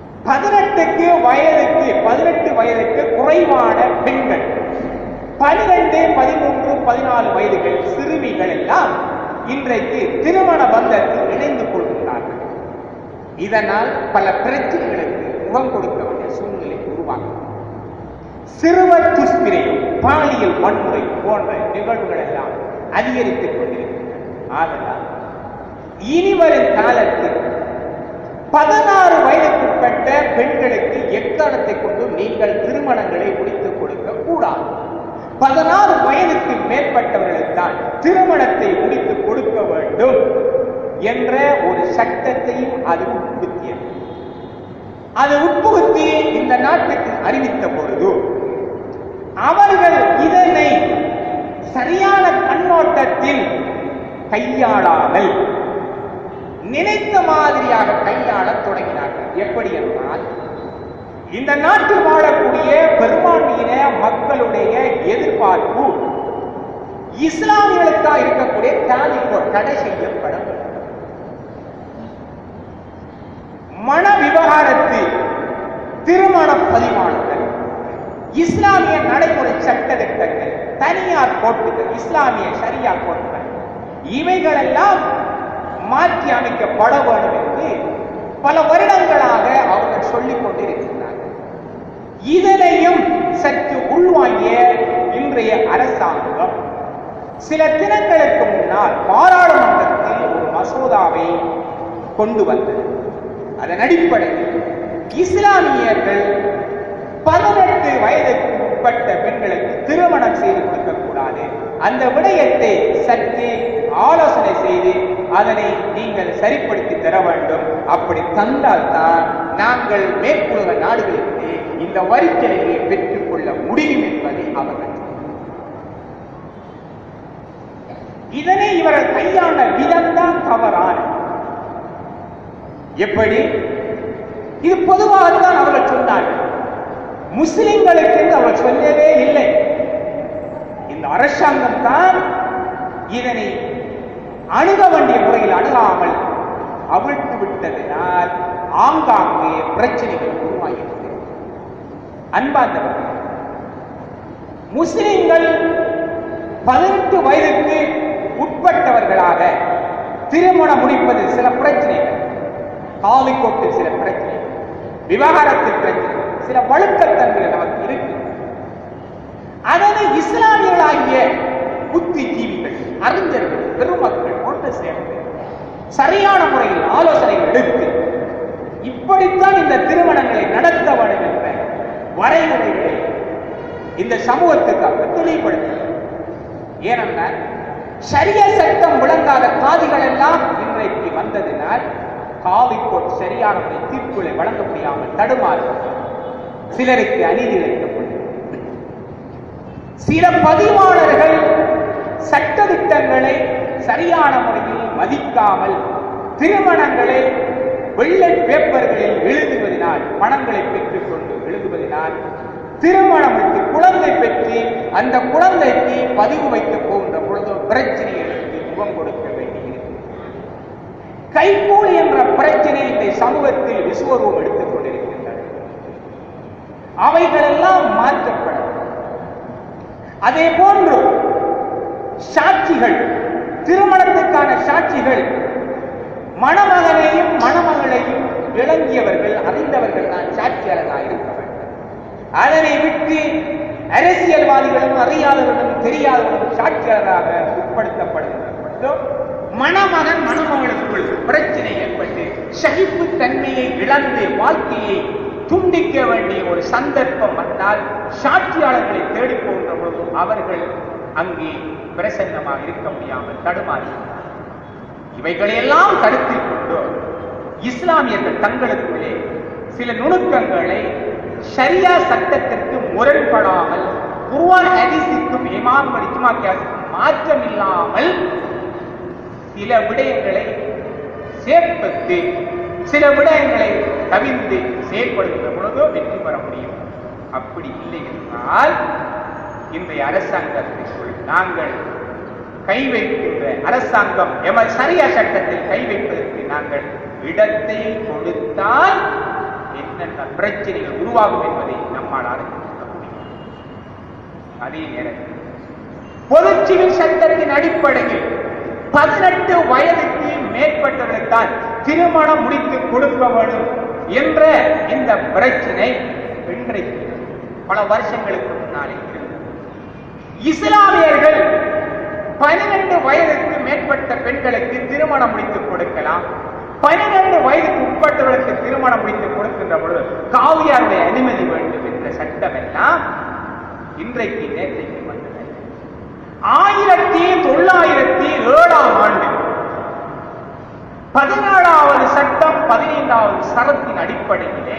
பதினாலு வயதுகள் சிறுமிகள் எல்லாம் இன்றைக்கு திருமண பந்தத்தில் இணைந்து கொள்கின்றார்கள் இதனால் பல பிரச்சனைகளுக்கு முகம் கொடுக்க வேண்டிய சூழ்நிலை உருவாகும் சிறுவர் துஷ்பிரயம் பாலியல் வன்முறை போன்ற நிகழ்வுகள் எல்லாம் அதிகரித்துக் கொண்டிருக்கின்றன ஆதலால் இனி வரும் காலத்தில் பதினாறு வயதுக்குட்பட்ட பெண்களுக்கு எக்காலத்தை கொண்டு நீங்கள் திருமணங்களை முடித்துக் கொடுக்க கூடாது பதினாறு வயதுக்கு மேற்பட்டவர்களுக்கு தான் திருமணத்தை முடித்துக் கொடுக்க வேண்டும் என்ற ஒரு சட்டத்தையும் அது உட்புகுத்தியது அது உட்புகுத்தி இந்த நாட்டுக்கு அறிவித்த பொழுது அவர்கள் இதனை சரியான கண்ணோட்டத்தில் கையாளாமல் நினைத்த மாதிரியாக கையாளத் தொடங்கினார்கள் எப்படி என்றால் இந்த நாட்டில் வாழக்கூடிய பெரும்பான்மையின மக்களுடைய எதிர்பார்ப்பு இஸ்லாமியர்களுக்காக இருக்கக்கூடிய தாலிக்கு தடை செய்யப்பட வேண்டும் மன விவகாரத்து திருமண பதிவானங்கள் இஸ்லாமிய நடைமுறை சட்டத்திட்டங்கள் தனியார் கோட்டுகள் இஸ்லாமிய சரியா கோட்டுகள் இவைகளெல்லாம் மாற்றி அமைக்கப்பட வேண்டும் என்று பல வருடங்களாக அவர்கள் சொல்லிக் கொண்டிருக்கிறார்கள் இதனையும் சற்று உள்வாங்கிய இன்றைய அரசாங்கம் சில தினங்களுக்கு முன்னால் பாராளுமன்றத்தில் ஒரு மசோதாவை கொண்டு வந்தது அதன் அடிப்படையில் இஸ்லாமியர்கள் பதினெட்டு வயதுக்கு உட்பட்ட பெண்களுக்கு திருமணம் செய்து கொடுக்கக்கூடாது அந்த விடயத்தை சற்று ஆலோசனை செய்து அதனை நீங்கள் சரிப்படுத்தி தர வேண்டும் அப்படி தந்தால்தான் நாங்கள் மேற்குலக நாடுகளுக்கு இந்த வரிச்சலுகையை பெற்றுக் கொள்ள முடியும் என்பதை அவர்கள் சொன்னார்கள். இதனை இவர்கள் கையாண்ட விதம்தான் தவறான எப்படி இது பொதுவாகத்தான் அவர்கள் சொன்னார்கள் முஸ்லிம்களுக்கு என்று அவர் சொல்லவே இல்லை இந்த அரசாங்கம் தான் இதனை அணுக வேண்டிய முறையில் அணுகாமல் அவிழ்த்து விட்டதினால் ஆங்காங்கே பிரச்சனைகள் உருவாகிறது அன்பார்ந்தவர்கள் முஸ்லிம்கள் பதினெட்டு வயதுக்கு உட்பட்டவர்களாக திருமணம் முடிப்பதில் சில பிரச்சனைகள் காவிக்கோட்டில் சில பிரச்சனைகள் விவாகரத்தில் பிரச்சனைகள் சில வழுக்கத்தன்மைகள் நமக்கு இருக்கு அதனை இஸ்லாமியர்களாகிய புத்திஜீவிகள் அறிஞர்கள் பெருமக்கள் ஒன்று சேர்ந்து சரியான முறையில் ஆலோசனைகள் எடுத்து இப்படித்தான் இந்த திருமணங்களை நடத்த வேண்டும் என்ற வரைமுறைகளை இந்த சமூகத்துக்கு அவர் தெளிவுபடுத்த ஏனென்றால் சரிய சட்டம் விளங்காத காதிகள் எல்லாம் இன்றைக்கு வந்ததினால் காவிக்கோட் சரியான முறை தீர்ப்புகளை வழங்க முடியாமல் தடுமாறும் சிலருக்கு அநீதி இழைக்கப்படும் சில பதிவாளர்கள் சட்ட திட்டங்களை சரியான முறையில் மதிக்காமல் திருமணங்களை வெள்ளை பேப்பர்களில் எழுதுவதனால் பணங்களை பெற்றுக் கொண்டு எழுதுவதனால் திருமணமிட்டு குழந்தை பெற்று அந்த குழந்தைக்கு பதிவு வைக்க போகின்ற பொழுது பிரச்சனைகளுக்கு முகம் கொடுக்க வேண்டியிருக்கிறது கைகூலி என்ற பிரச்சனை இந்த சமூகத்தில் விஸ்வரூபம் எடுத்துக் கொண்டிருக்கின்றன அவைகளெல்லாம் மாற்றப்படும் அதே போன்று சாட்சிகள் திருமணத்துக்கான சாட்சிகள் மணமகனையும் மணமகளையும் விளங்கியவர்கள் அறிந்தவர்கள் தான் சாட்சியாளர்களாக இருக்க வேண்டும் அதனை விட்டு அரசியல்வாதிகளும் அறியாதவர்களும் தெரியாதவர்களும் சாட்சியாளராக உட்படுத்தப்படுகின்ற பொழுது மணமகன் மணமகளுக்குள் பிரச்சனை ஏற்பட்டு சகிப்பு தன்மையை இழந்து வாழ்க்கையை துண்டிக்க வேண்டிய ஒரு சந்தர்ப்பம் வந்தால் சாட்சியாளர்களை தேடிப் போகின்ற பொழுது அவர்கள் அங்கே பிரசன்னமாக இருக்க முடியாமல் தடுமாறுகிறார்கள் இவைகளையெல்லாம் கருத்தில் கொண்டு இஸ்லாமியர்கள் தங்களுக்குள்ளே சில நுணுக்கங்களை ஷரியா சட்டத்திற்கு முரண்படாமல் குர்ஆன் ஹதீஸுக்கும் இமாம் இஜ்மா கியாஸுக்கும் மாற்றம் இல்லாமல் சில விடயங்களை சேர்ப்பது சில விடயங்களை கவிழ்ந்து செயல்படுகின்ற பொழுதோ வெற்றி பெற முடியும் அப்படி இல்லை என்றால் இன்றைய அரசாங்கத்திற்குள் நாங்கள் கை வைக்கின்ற அரசாங்கம் எமது சரியா சட்டத்தில் கை வைப்பதற்கு நாங்கள் இடத்தை கொடுத்தால் என்னென்ன பிரச்சனைகள் உருவாகும் என்பதை நம்மால் அறிந்து கொள்ள முடியும் அதே நேரத்தில் பொது சிவில் சட்டத்தின் அடிப்படையில் பதினெட்டு வயதுக்கு மேற்பட்டவர்களுக்கு திருமணம் முடித்து கொடுக்க வேண்டும் என்ற இந்த பிரச்சனை இன்றைக்கு பல வருஷங்களுக்கு முன்னாலே இருந்தது இஸ்லாமியர்கள் பனிரெண்டு வயதுக்கு மேற்பட்ட பெண்களுக்கு திருமணம் முடித்து கொடுக்கலாம் பனிரெண்டு வயதுக்கு உட்பட்டவர்களுக்கு திருமணம் முடித்து கொடுக்கின்ற பொழுது காவியாருடைய அனுமதி வேண்டும் என்ற சட்டம் எல்லாம் இன்றைக்கு நேற்றைக்கு வந்தது ஆயிரத்தி தொள்ளாயிரத்தி ஏழாம் ஆண்டு பதினாலாவது சட்டம் பதினைந்தாவது சரத்தின் அடிப்படையிலே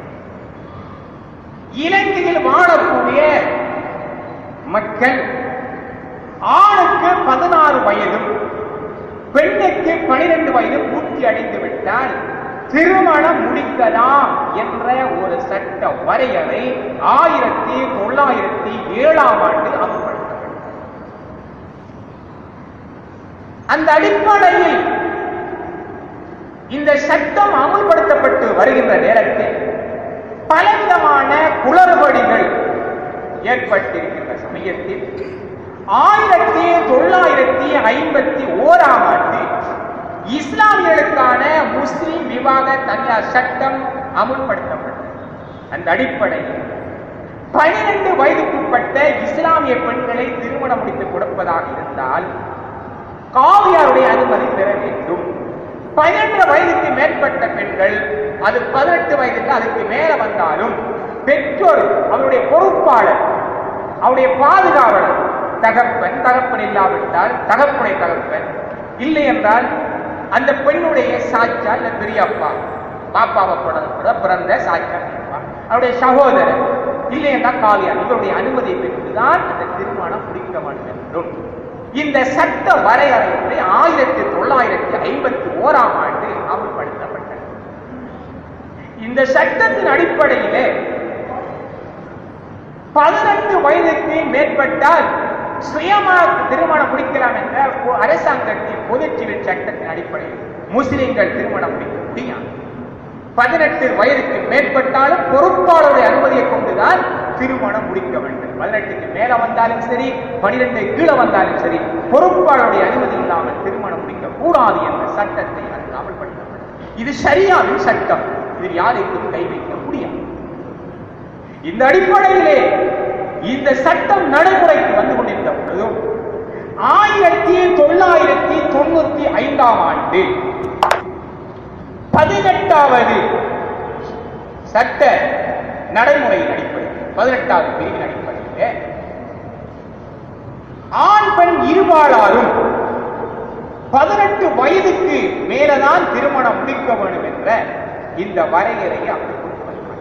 இலங்கையில் வாழக்கூடிய மக்கள் ஆணுக்கு பதினாறு வயதும் பெண்ணுக்கு பனிரெண்டு வயதும் பூர்த்தி அடைந்து விட்டால் திருமணம் முடிக்கலாம் என்ற ஒரு சட்ட வரையறை ஆயிரத்தி தொள்ளாயிரத்தி ஏழாம் ஆண்டு அமல்படுத்தப்பட்டது அந்த அடிப்படையில் இந்த சட்டம் அமல்படுத்தப்பட்டு வருகின்ற நேரத்தில் பலவிதமான குளறுபடிகள் ஏற்பட்டிருக்கின்ற சமயத்தில் ஆயிரத்தி தொள்ளாயிரத்தி ஐம்பத்தி ஓராம் ஆண்டு இஸ்லாமியர்களுக்கான முஸ்லிம் விவாக தனியார் சட்டம் அமுல்படுத்தப்பட்டது அந்த அடிப்படையில் பனிரெண்டு வயதுக்குட்பட்ட இஸ்லாமிய பெண்களை திருமணம் முடித்து கொடுப்பதாக இருந்தால் காவியாருடைய அனுமதி பெற வேண்டும் பன்னெண்டு வயதுக்கு மேற்பட்ட பெண்கள் அது பதினெட்டு வயதுக்கு அதுக்கு மேல வந்தாலும் பெற்றோர் அவருடைய பொறுப்பாளர் அவருடைய பாதுகாவலர் தகப்பன் தகப்பன் இல்லாவிட்டால் தகப்பனை தகப்பன் இல்லை என்றால் அந்த பெண்ணுடைய சாச்சா இல்ல பெரியப்பா பாப்பாவை பிறந்த பிறந்த சாச்சா பெரியப்பா அவருடைய சகோதரர் இல்லை என்றால் காவியார் இவருடைய அனுமதி பெற்றுதான் அந்த திருமணம் முடிக்க வேண்டும் என்றும் இந்த சட்ட வரையறை ஆயிரத்தி தொள்ளாயிரத்தி ஐம்பத்தி ஓராம் ஆண்டு அமல்படுத்தப்பட்டது இந்த சட்டத்தின் அடிப்படையிலே பதினெட்டு வயதுக்கு மேற்பட்டால் சுயமாக திருமணம் முடிக்கலாம் என்ற ஒரு அரசாங்கத்தின் பொது சிவில் சட்டத்தின் அடிப்படையில் முஸ்லிம்கள் திருமணம் முடிக்க முடியாது பதினெட்டு வயதுக்கு மேற்பட்டாலும் பொறுப்பாளருடைய அனுமதியை கொண்டுதான் திருமணம் முடிக்க வேண்டும் பதினெட்டுக்கு மேல வந்தாலும் சரி பனிரெண்டு கீழே வந்தாலும் சரி பொறுப்பாளருடைய அனுமதி இல்லாமல் திருமணம் முடிக்க கூடாது என்ற சட்டத்தை அது அமல்படுத்தப்பட்டது இது சரியான சட்டம் இதில் யாருக்கும் கை வைக்க முடியாது இந்த அடிப்படையிலே இந்த சட்டம் நடைமுறைக்கு வந்து கொண்டிருந்த பொழுதும் ஆயிரத்தி தொள்ளாயிரத்தி தொண்ணூத்தி ஐந்தாம் ஆண்டு பதினெட்டாவது சட்ட நடைமுறையின் அடிப்படையில் பதினெட்டாவது பிரிவின் அடிப்படையில் ஆண் பெண் இருபாலாரும் பதினெட்டு வயதுக்கு மேலதான் திருமணம் முடிக்க வேண்டும் என்ற இந்த வரையறையை அவர் கொண்டு வந்தார்.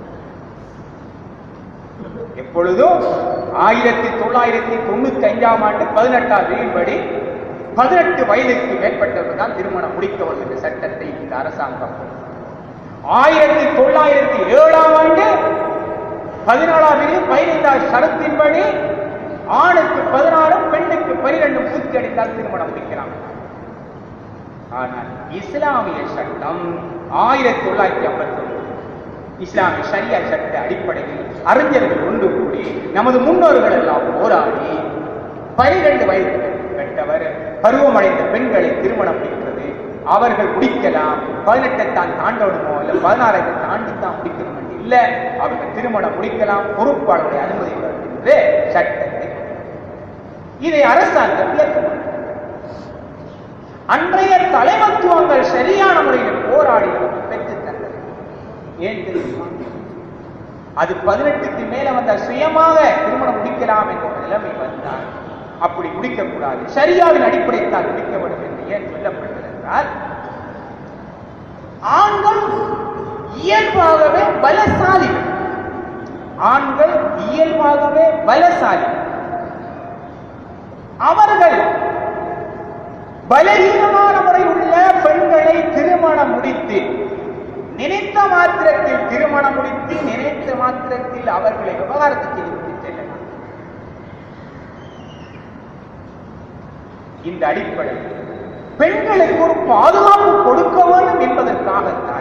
எப்பொழுதும் ஆயிரத்தி தொள்ளாயிரத்தி தொண்ணூத்தி அஞ்சாம் ஆண்டு பதினெட்டாம் விதிப்படி பதினெட்டு வயதுக்கு மேற்பட்டவர்கள் தான் திருமணம் முடிக்க வேண்டும் என்ற சட்டத்தை இந்த அரசாங்கம் ஆயிரத்தி தொள்ளாயிரத்தி ஏழாம் ஆண்டு பதினாலாம் விதி பதினைந்தாம் சரத்தின்படி ஆணுக்கு பதினாறும் பெண்ணுக்கு பனிரெண்டு பூர்த்தி அடைந்தால் திருமணம் முடிக்கலாம் ஆனால் இஸ்லாமிய சட்டம் ஆயிரத்தி தொள்ளாயிரத்தி ஐம்பத்தி இஸ்லாமிய சரியா சட்ட அடிப்படையில் அறிஞர்கள் ஒன்று கூடி நமது முன்னோர்கள் எல்லாம் போராடி பனிரெண்டு வயது கட்டவர் பருவமடைந்த பெண்களை திருமணம் முடிக்கிறது அவர்கள் முடிக்கலாம் பதினெட்டை தான் தாண்டணுமோ இல்ல பதினாறை தாண்டி தான் முடிக்கணும் என்று இல்ல அவர்கள் திருமணம் முடிக்கலாம் பொறுப்பாளருடைய அனுமதி வேண்டும் என்று சட்டத்தை இதை அரசாங்கம் ஏற்றுக்கொண்டது அன்றைய தலைமத்துவங்கள் சரியான முறையில் போராடி நமக்கு பெற்றுத் தந்தது ஏன் தெரியுமா அது பதினெட்டுக்கு மேல வந்த சுயமாக திருமணம் முடிக்கலாம் என்ற நிலைமை வந்தால் அப்படி முடிக்கக்கூடாது சரியாவின் அடிப்படையில் தான் முடிக்க வேண்டும் என்று ஏன் சொல்லப்பட்டது என்றால் ஆண்கள் இயல்பாகவே பலசாலிகள் ஆண்கள் இயல்பாகவே பலசாலிகள் அவர்கள் பலகீனமான முறையில் உள்ள பெண்களை திருமணம் முடித்து நினைத்த மாத்திரத்தில் திருமணம் முடித்து நினைத்த மாத்திரத்தில் அவர்களை விவகாரத்துக்கு இழுத்து செல்லலாம் இந்த அடிப்படையில் பெண்களுக்கு ஒரு பாதுகாப்பு கொடுக்க வேண்டும் என்பதற்காகத்தான்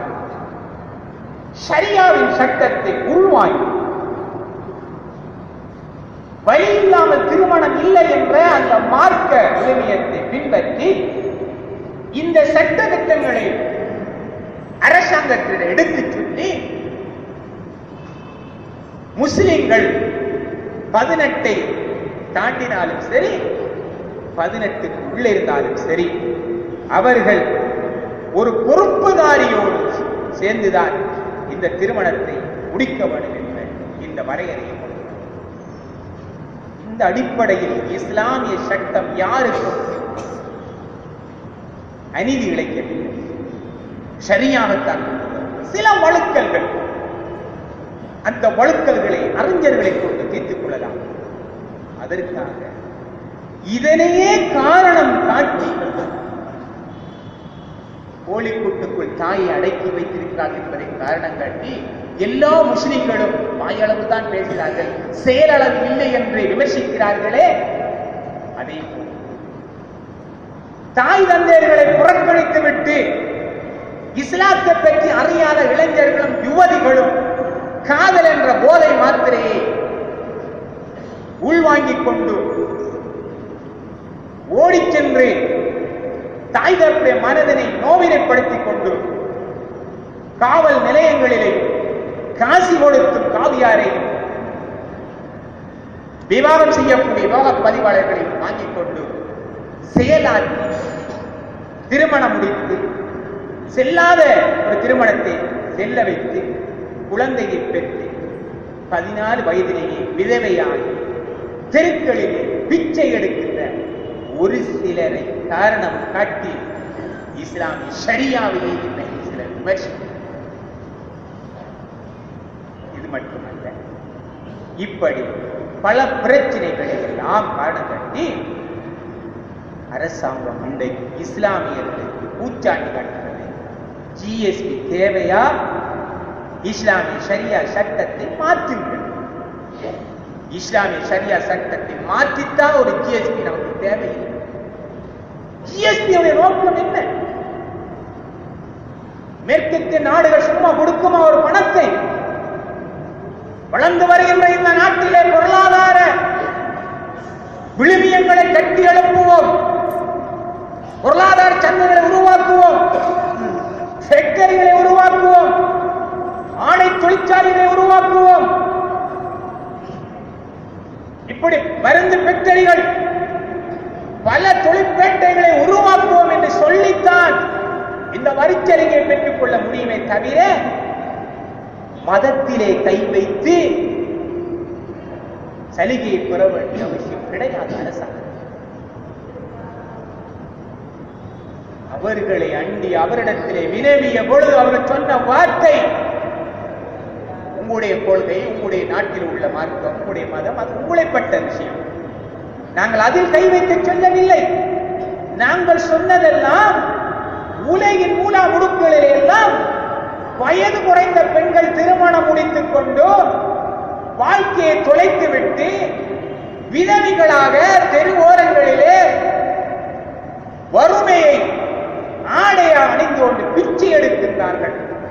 சரியாவின் சட்டத்தை உள்வாங்கி வழி இல்லாமல் திருமணம் இல்லை என்ற அந்த மார்க்க விழுமியத்தை பின்பற்றி இந்த சட்ட திட்டங்களை அரசாங்கத்திடம் எடுத்துச் சொல்லி முஸ்லிம்கள் பதினெட்டை தாண்டினாலும் சரி பதினெட்டுக்கு உள்ளே இருந்தாலும் சரி அவர்கள் ஒரு பொறுப்புதாரியோடு சேர்ந்துதான் இந்த திருமணத்தை முடிக்க வேண்டும் என்ற இந்த வரையறையை கொடுத்தார். இந்த அடிப்படையில் இஸ்லாமிய சட்டம் யாருக்கும் அநீதி இழைக்கவில்லை சரியாகத்தான் சில வழுக்கல்கள் அந்த வழுக்கல்களை அறிஞர்களை கொண்டு தீர்த்துக் கொள்ளலாம் அதற்காக இதனையே காரணம் காட்டி கோழிக்கூட்டுக்குள் தாயை அடக்கி வைத்திருக்கிறார் என்பதை காரணம் காட்டி எல்லா முஸ்லிம்களும் வாயளவு தான் பேசுகிறார்கள் செயலளவு இல்லை என்று விமர்சிக்கிறார்களே அதே போல் தாய் தந்தையர்களை புறக்கணித்து விட்டு இஸ்லாத்தை பற்றி அறியாத இளைஞர்களும் யுவதிகளும் காதல் என்ற போதை மாத்திரையை உள்வாங்கிக் கொண்டு ஓடிச் சென்று தாய் தரப்புடைய மனதினை நோவினைப்படுத்திக் கொண்டு காவல் நிலையங்களிலே காசி கொடுத்தும் காவியாரை விவாதம் செய்யக்கூடிய யோக பதிவாளர்களை வாங்கிக் கொண்டு செயலாற்றி திருமணம் முடித்து செல்லாத ஒரு திருமணத்தை செல்ல வைத்து குழந்தையை பெற்று பதினாலு வயதிலேயே விதவையாகி தெருக்களிலே பிச்சை எடுக்கின்ற ஒரு சிலரை காரணம் காட்டி இஸ்லாமிய ஷரியாவிலே என்னை சிலர் விமர்சிக்கிறார் இது மட்டுமல்ல இப்படி பல பிரச்சனைகளை எல்லாம் காரணம் காட்டி அரசாங்கம் இன்றைக்கு இஸ்லாமியர்களுக்கு பூச்சாண்டி காட்டுகிறது ஜிஎஸ்பி தேவையா இஸ்லாமிய ஷரியா சட்டத்தை மாற்றுங்கள் இஸ்லாமிய ஷரியா சட்டத்தை மாற்றித்தான் ஒரு ஜிஎஸ்பி நமக்கு தேவையில்லை ஜிஎஸ்பியுடைய நோக்கம் என்ன மேற்கத்திய நாடுகள் சும்மா கொடுக்குமா ஒரு பணத்தை வளர்ந்து வருகின்ற இந்த நாட்டிலே பொருளாதார விழுமியங்களை கட்டி எழுப்புவோம் பொருளாதார சந்தைகளை உருவாக்குவோம் ஃபேக்டரிகளை உருவாக்குவோம் ஆணை தொழிற்சாலைகளை உருவாக்குவோம் இப்படி மருந்து ஃபேக்டரிகள் பல தொழிற்பேட்டைகளை உருவாக்குவோம் என்று சொல்லித்தான் இந்த வரிச்சலுகையை பெற்றுக் கொள்ள முடியுமே தவிர மதத்திலே கை வைத்து சலுகையை பெற வேண்டிய அவசியம் கிடையாது அரசாங்கம் அவர்களை அண்டி அவரிடத்திலே வினவிய பொழுது அவர்கள் சொன்ன வார்த்தை உங்களுடைய கொள்கை உங்களுடைய நாட்டில் உள்ள மார்க்கம் உங்களுடைய மதம் அது உங்களைப்பட்ட விஷயம் நாங்கள் அதில் கை வைத்து சொல்லவில்லை நாங்கள் சொன்னதெல்லாம் உலகின் மூலா முடுக்குகளில் எல்லாம் வயது குறைந்த பெண்கள் திருமணம் முடித்துக் கொண்டு வாழ்க்கையை தொலைத்து விட்டு விதவிகளாக தெருவோரங்களிலே வறுமையை ஆடையா அணிந்து கொண்டு பிச்சை எடுக்கின்றார்கள்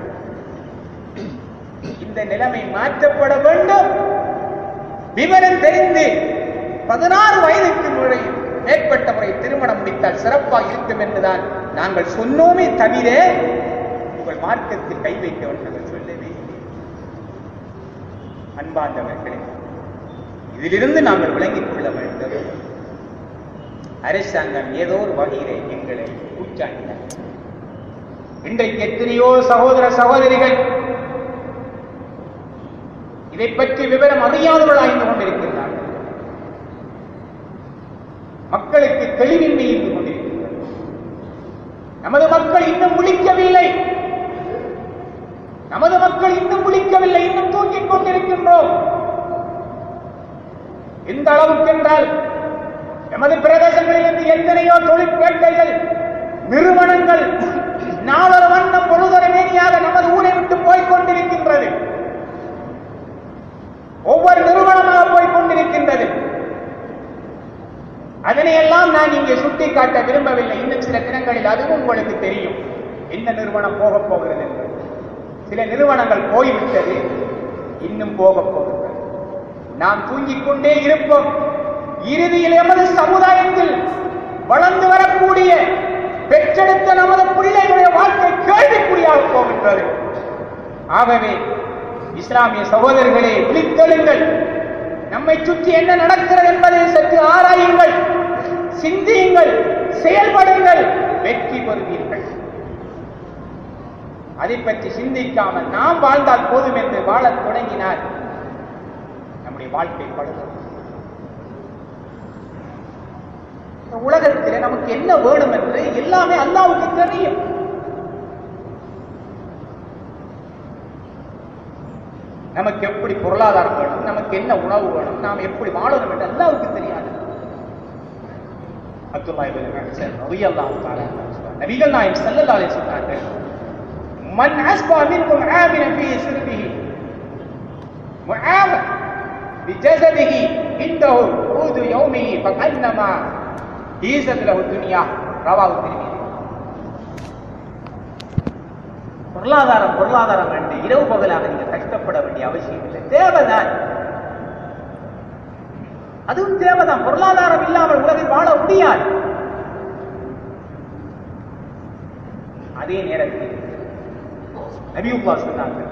இந்த நிலைமை மாற்றப்பட வேண்டும் விவரம் தெரிந்து பதினாறு வயதுக்கு முறை மேற்பட்ட முறை திருமணம் முடித்தால் சிறப்பாக இருக்கும் என்றுதான் நாங்கள் சொன்னோமே தவிர உங்கள் மார்க்கத்தில் கை வைத்தவன் நாங்கள் சொல்லவே இல்லை அன்பார்ந்தவர்களே இதிலிருந்து நாங்கள் விளங்கிக் கொள்ள வேண்டும் அரசாங்கம் ஏதோ ஒரு வகையிலே எங்களை உச்சாண்டினார் இன்றைக்கு எத்தனையோ சகோதர சகோதரிகள் இதை பற்றி விவரம் அறியாதவர்கள் ஆய்ந்து கொண்டிருக்கின்றார்கள் மக்களுக்கு தெளிவின்மை இருந்து கொண்டிருக்கின்றது நமது மக்கள் இன்னும் முழிக்கவில்லை நமது மக்கள் இன்னும் முழிக்கவில்லை இன்னும் தூங்கிக் கொண்டிருக்கின்றோம் எந்த அளவுக்கு என்றால் எமது பிரதேசங்களில் இருந்து எத்தனையோ தொழிற்பேட்டைகள் நிறுவனங்கள் நாளொரு வண்ணம் பொழுதொரு மேனியாக நமது ஊரை விட்டு போய்க் கொண்டிருக்கின்றது ஒவ்வொரு நிறுவனமாக போய்க் கொண்டிருக்கின்றது அதனையெல்லாம் நான் இங்கே சுட்டி காட்ட விரும்பவில்லை இன்னும் சில தினங்களில் அதுவும் உங்களுக்கு தெரியும் என்ன நிறுவனம் போகப் போகிறது என்று சில நிறுவனங்கள் போய்விட்டது இன்னும் போகப் போகிறது நாம் தூங்கிக் கொண்டே இருப்போம் இறுதியில் எமது சமுதாயத்தில் வளர்ந்து வரக்கூடிய பெற்றெடுத்த நமது பிள்ளைகளுடைய வாழ்க்கை கேள்விக்குறியாக போகின்றது ஆகவே இஸ்லாமிய சகோதரர்களே விழித்தெழுங்கள் நம்மை சுற்றி என்ன நடக்கிறது என்பதை சற்று ஆராயுங்கள் சிந்தியுங்கள் செயல்படுங்கள் வெற்றி பெறுவீர்கள் அதை பற்றி சிந்திக்காமல் நாம் வாழ்ந்தால் போதும் என்று வாழத் தொடங்கினால் நம்முடைய வாழ்க்கை படுகிறது இந்த உலகத்திலே நமக்கு என்ன வேணும் என்று எல்லாமே அல்லாவுக்கு தெரியும் நமக்கு எப்படி பொருளாதாரம் வேணும் நமக்கு என்ன உணவு வேணும் நாம் எப்படி வாழணும் என்று அல்லாவுக்கு தெரியாது அப்துல்லா இப்னு ஹசன் ரலியல்லாஹு தஆலா சொல்றார். நபிகள் நாயகம் ஸல்லல்லாஹு அலைஹி சொன்னார்கள் மன் அஸ்பா மின்கும் ஆமினா ஃபீ சிர்பிஹி முஆவன் பிஜஸதிஹி இந்தஹு ஊது யௌமிஹி ஃபகன்னமா ஈசத் லஹு துன்யா ரவாஹு திர்மிதி பொருளாதாரம் பொருளாதாரம் என்று இரவு பகலாக நீங்க கஷ்டப்பட வேண்டிய அவசியம் இல்லை தேவைதான் அதுவும் தேவைதான் பொருளாதாரம் இல்லாமல் உலகில் வாழ முடியாது அதே நேரத்தில் நபியுல்லா சொன்னார்கள்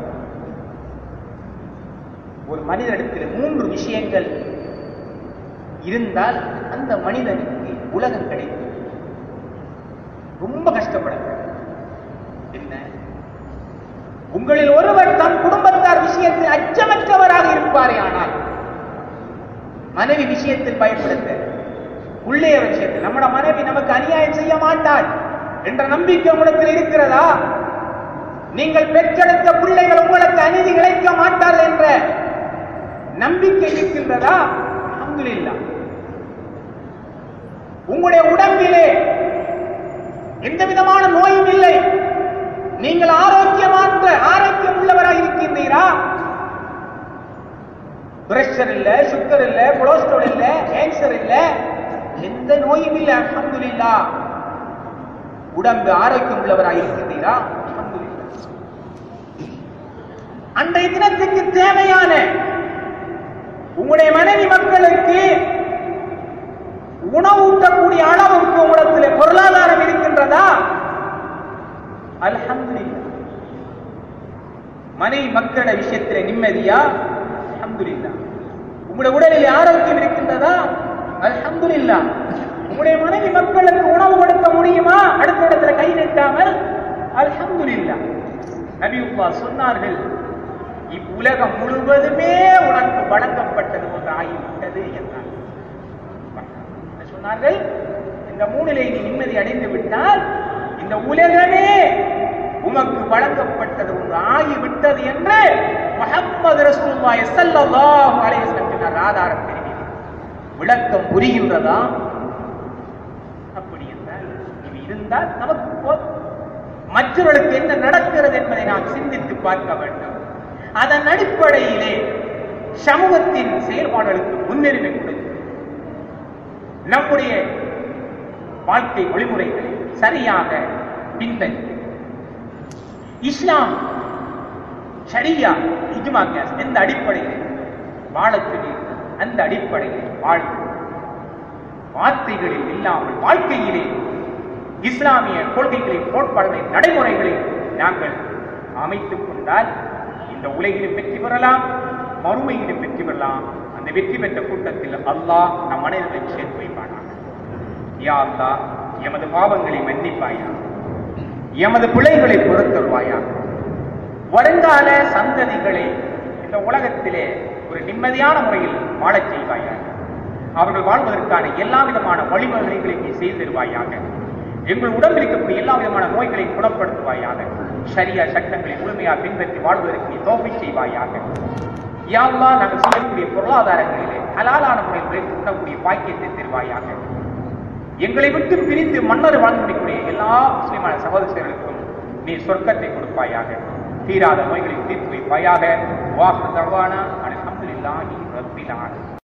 ஒரு மனிதனிடத்தில் மூன்று விஷயங்கள் இருந்தால் அந்த மனிதனுக்கு உலகம் கிடைக்கும் ரொம்ப கஷ்டப்பட என்ன உங்களில் ஒருவர் தன் குடும்பத்தார் விஷயத்தில் அச்சமற்றவராக இருப்பாரே ஆனால் மனைவி விஷயத்தில் பயப்படுத்த உள்ளே விஷயத்தில் நம்மட மனைவி நமக்கு அநியாயம் செய்ய மாட்டாள் என்ற நம்பிக்கை உங்களிடத்தில் இருக்கிறதா நீங்கள் பெற்றெடுத்த பிள்ளைகள் உங்களுக்கு அநீதி இழைக்க மாட்டார்கள் என்ற நம்பிக்கை இருக்கின்றதா அல்ஹம்துலில்லாஹ் உங்களுடைய உடம்பிலே எந்த விதமான நோயும் இல்லை நீங்கள் ஆரோக்கியமான ஆரோக்கியம் உள்ளவராக இருக்கின்றீரா பிரஷர் இல்ல சுகர் இல்ல கொலஸ்ட்ரால் இல்ல கேன்சர் இல்ல எந்த நோயும் இல்ல அல்ஹம்துலில்லாஹ் உடம்பு ஆரோக்கியம் உள்ளவராக இருக்கின்றீரா அல்ஹம்துலில்லாஹ் அன்றைய தினத்துக்கு தேவையான உங்களுடைய மனைவி மக்களுக்கு உணவூட்டக்கூடிய அளவுக்கு உங்களிடத்தில் பொருளாதாரம் இருக்கின்றதா அல்ஹம்துலில்லாஹ் மனைவி மக்களோட விஷயத்துல நிம்மதியா அல்ஹம்துலில்லாஹ் உங்களுடைய உடலில் ஆரோக்கியம் இருக்கின்றதா அல்ஹம்துலில்லாஹ் உங்களுடைய மனைவி மக்களுக்கு உணவு கொடுக்க முடியுமா அடுத்த இடத்துல கை நீட்டாமல் அல்ஹம்துலில்லாஹ் நபியுல்லா சொன்னார்கள் இவ்வுலகம் முழுவதுமே உனக்கு வழங்கப்பட்டது ஒன்று ஆகிவிட்டது என்றார் என்ன சொன்னார்கள் இந்த மூணிலே நீ நிம்மதி அடைந்து விட்டால் இந்த உலகமே உமக்கு வழங்கப்பட்டது ஒன்று ஆகிவிட்டது என்று முஹம்மது ரசூலுல்லாஹி ஸல்லல்லாஹு அலைஹி வஸல்லம் சொன்னார் ஆதாரம் தெரிவிக்கிறது விளக்கம் புரிகின்றதா அப்படி என்றால் இது இருந்தால் நமக்கு போதும் மற்றவர்களுக்கு என்ன நடக்கிறது என்பதை நாம் சிந்தித்து பார்க்க வேண்டும் அதன் அடிப்படையிலே சமூகத்தின் செயல்பாடுகளுக்கு முன்னுரிமை கொடுத்து நம்முடைய வாழ்க்கை வழிமுறைகளை சரியாக பின்பற்றி இஸ்லாம் ஷரியா இஜ்மாக்கியா எந்த அடிப்படையில் வாழச் சொல்லியிருக்கிறது அந்த அடிப்படையில் வாழ்வு வார்த்தைகளில் இல்லாமல் வாழ்க்கையிலே இஸ்லாமிய கொள்கைகளின் கோட்பாடுகளின் நடைமுறைகளை நாங்கள் அமைத்துக் கொண்டால் இந்த உலகிலும் வெற்றி பெறலாம் மறுமையிலும் வெற்றி பெறலாம் அந்த வெற்றி பெற்ற கூட்டத்தில் அல்லாஹ் நம் மனிதர்களை சேர்த்து வைப்பானாக யா அல்லாஹ் எமது பாவங்களை மன்னிப்பாயா எமது பிழைகளை பொறுத்தருவாயா வருங்கால சந்ததிகளை இந்த உலகத்திலே ஒரு நிம்மதியான முறையில் வாழச் செய்வாயாக அவர்கள் வாழ்வதற்கான எல்லா விதமான வழிமுறைகளை நீ செய்து தருவாயாக எங்கள் உடம்பில் இருக்கக்கூடிய எல்லா விதமான நோய்களை குணப்படுத்துவாயாக சரியா சட்டங்களை முழுமையாக பின்பற்றி வாழ்வதற்கு நீ தோல்வி செய்வாயாக யாவா நாங்கள் செய்யக்கூடிய பொருளாதாரங்களிலே ஹலாலான முறையில் உழைத்து உண்ணக்கூடிய பாக்கியத்தை தருவாயாக எங்களை விட்டு பிரித்து மன்னர் வாழ்ந்து முடிக்கக்கூடிய எல்லா முஸ்லிமான சகோதரர்களுக்கும் நீ சொர்க்கத்தை கொடுப்பாயாக தீராத நோய்களை தீர்த்து வைப்பாயாக வாக்கு தவானா அலமதுல்லாஹி ரப்பில் ஆலமீன்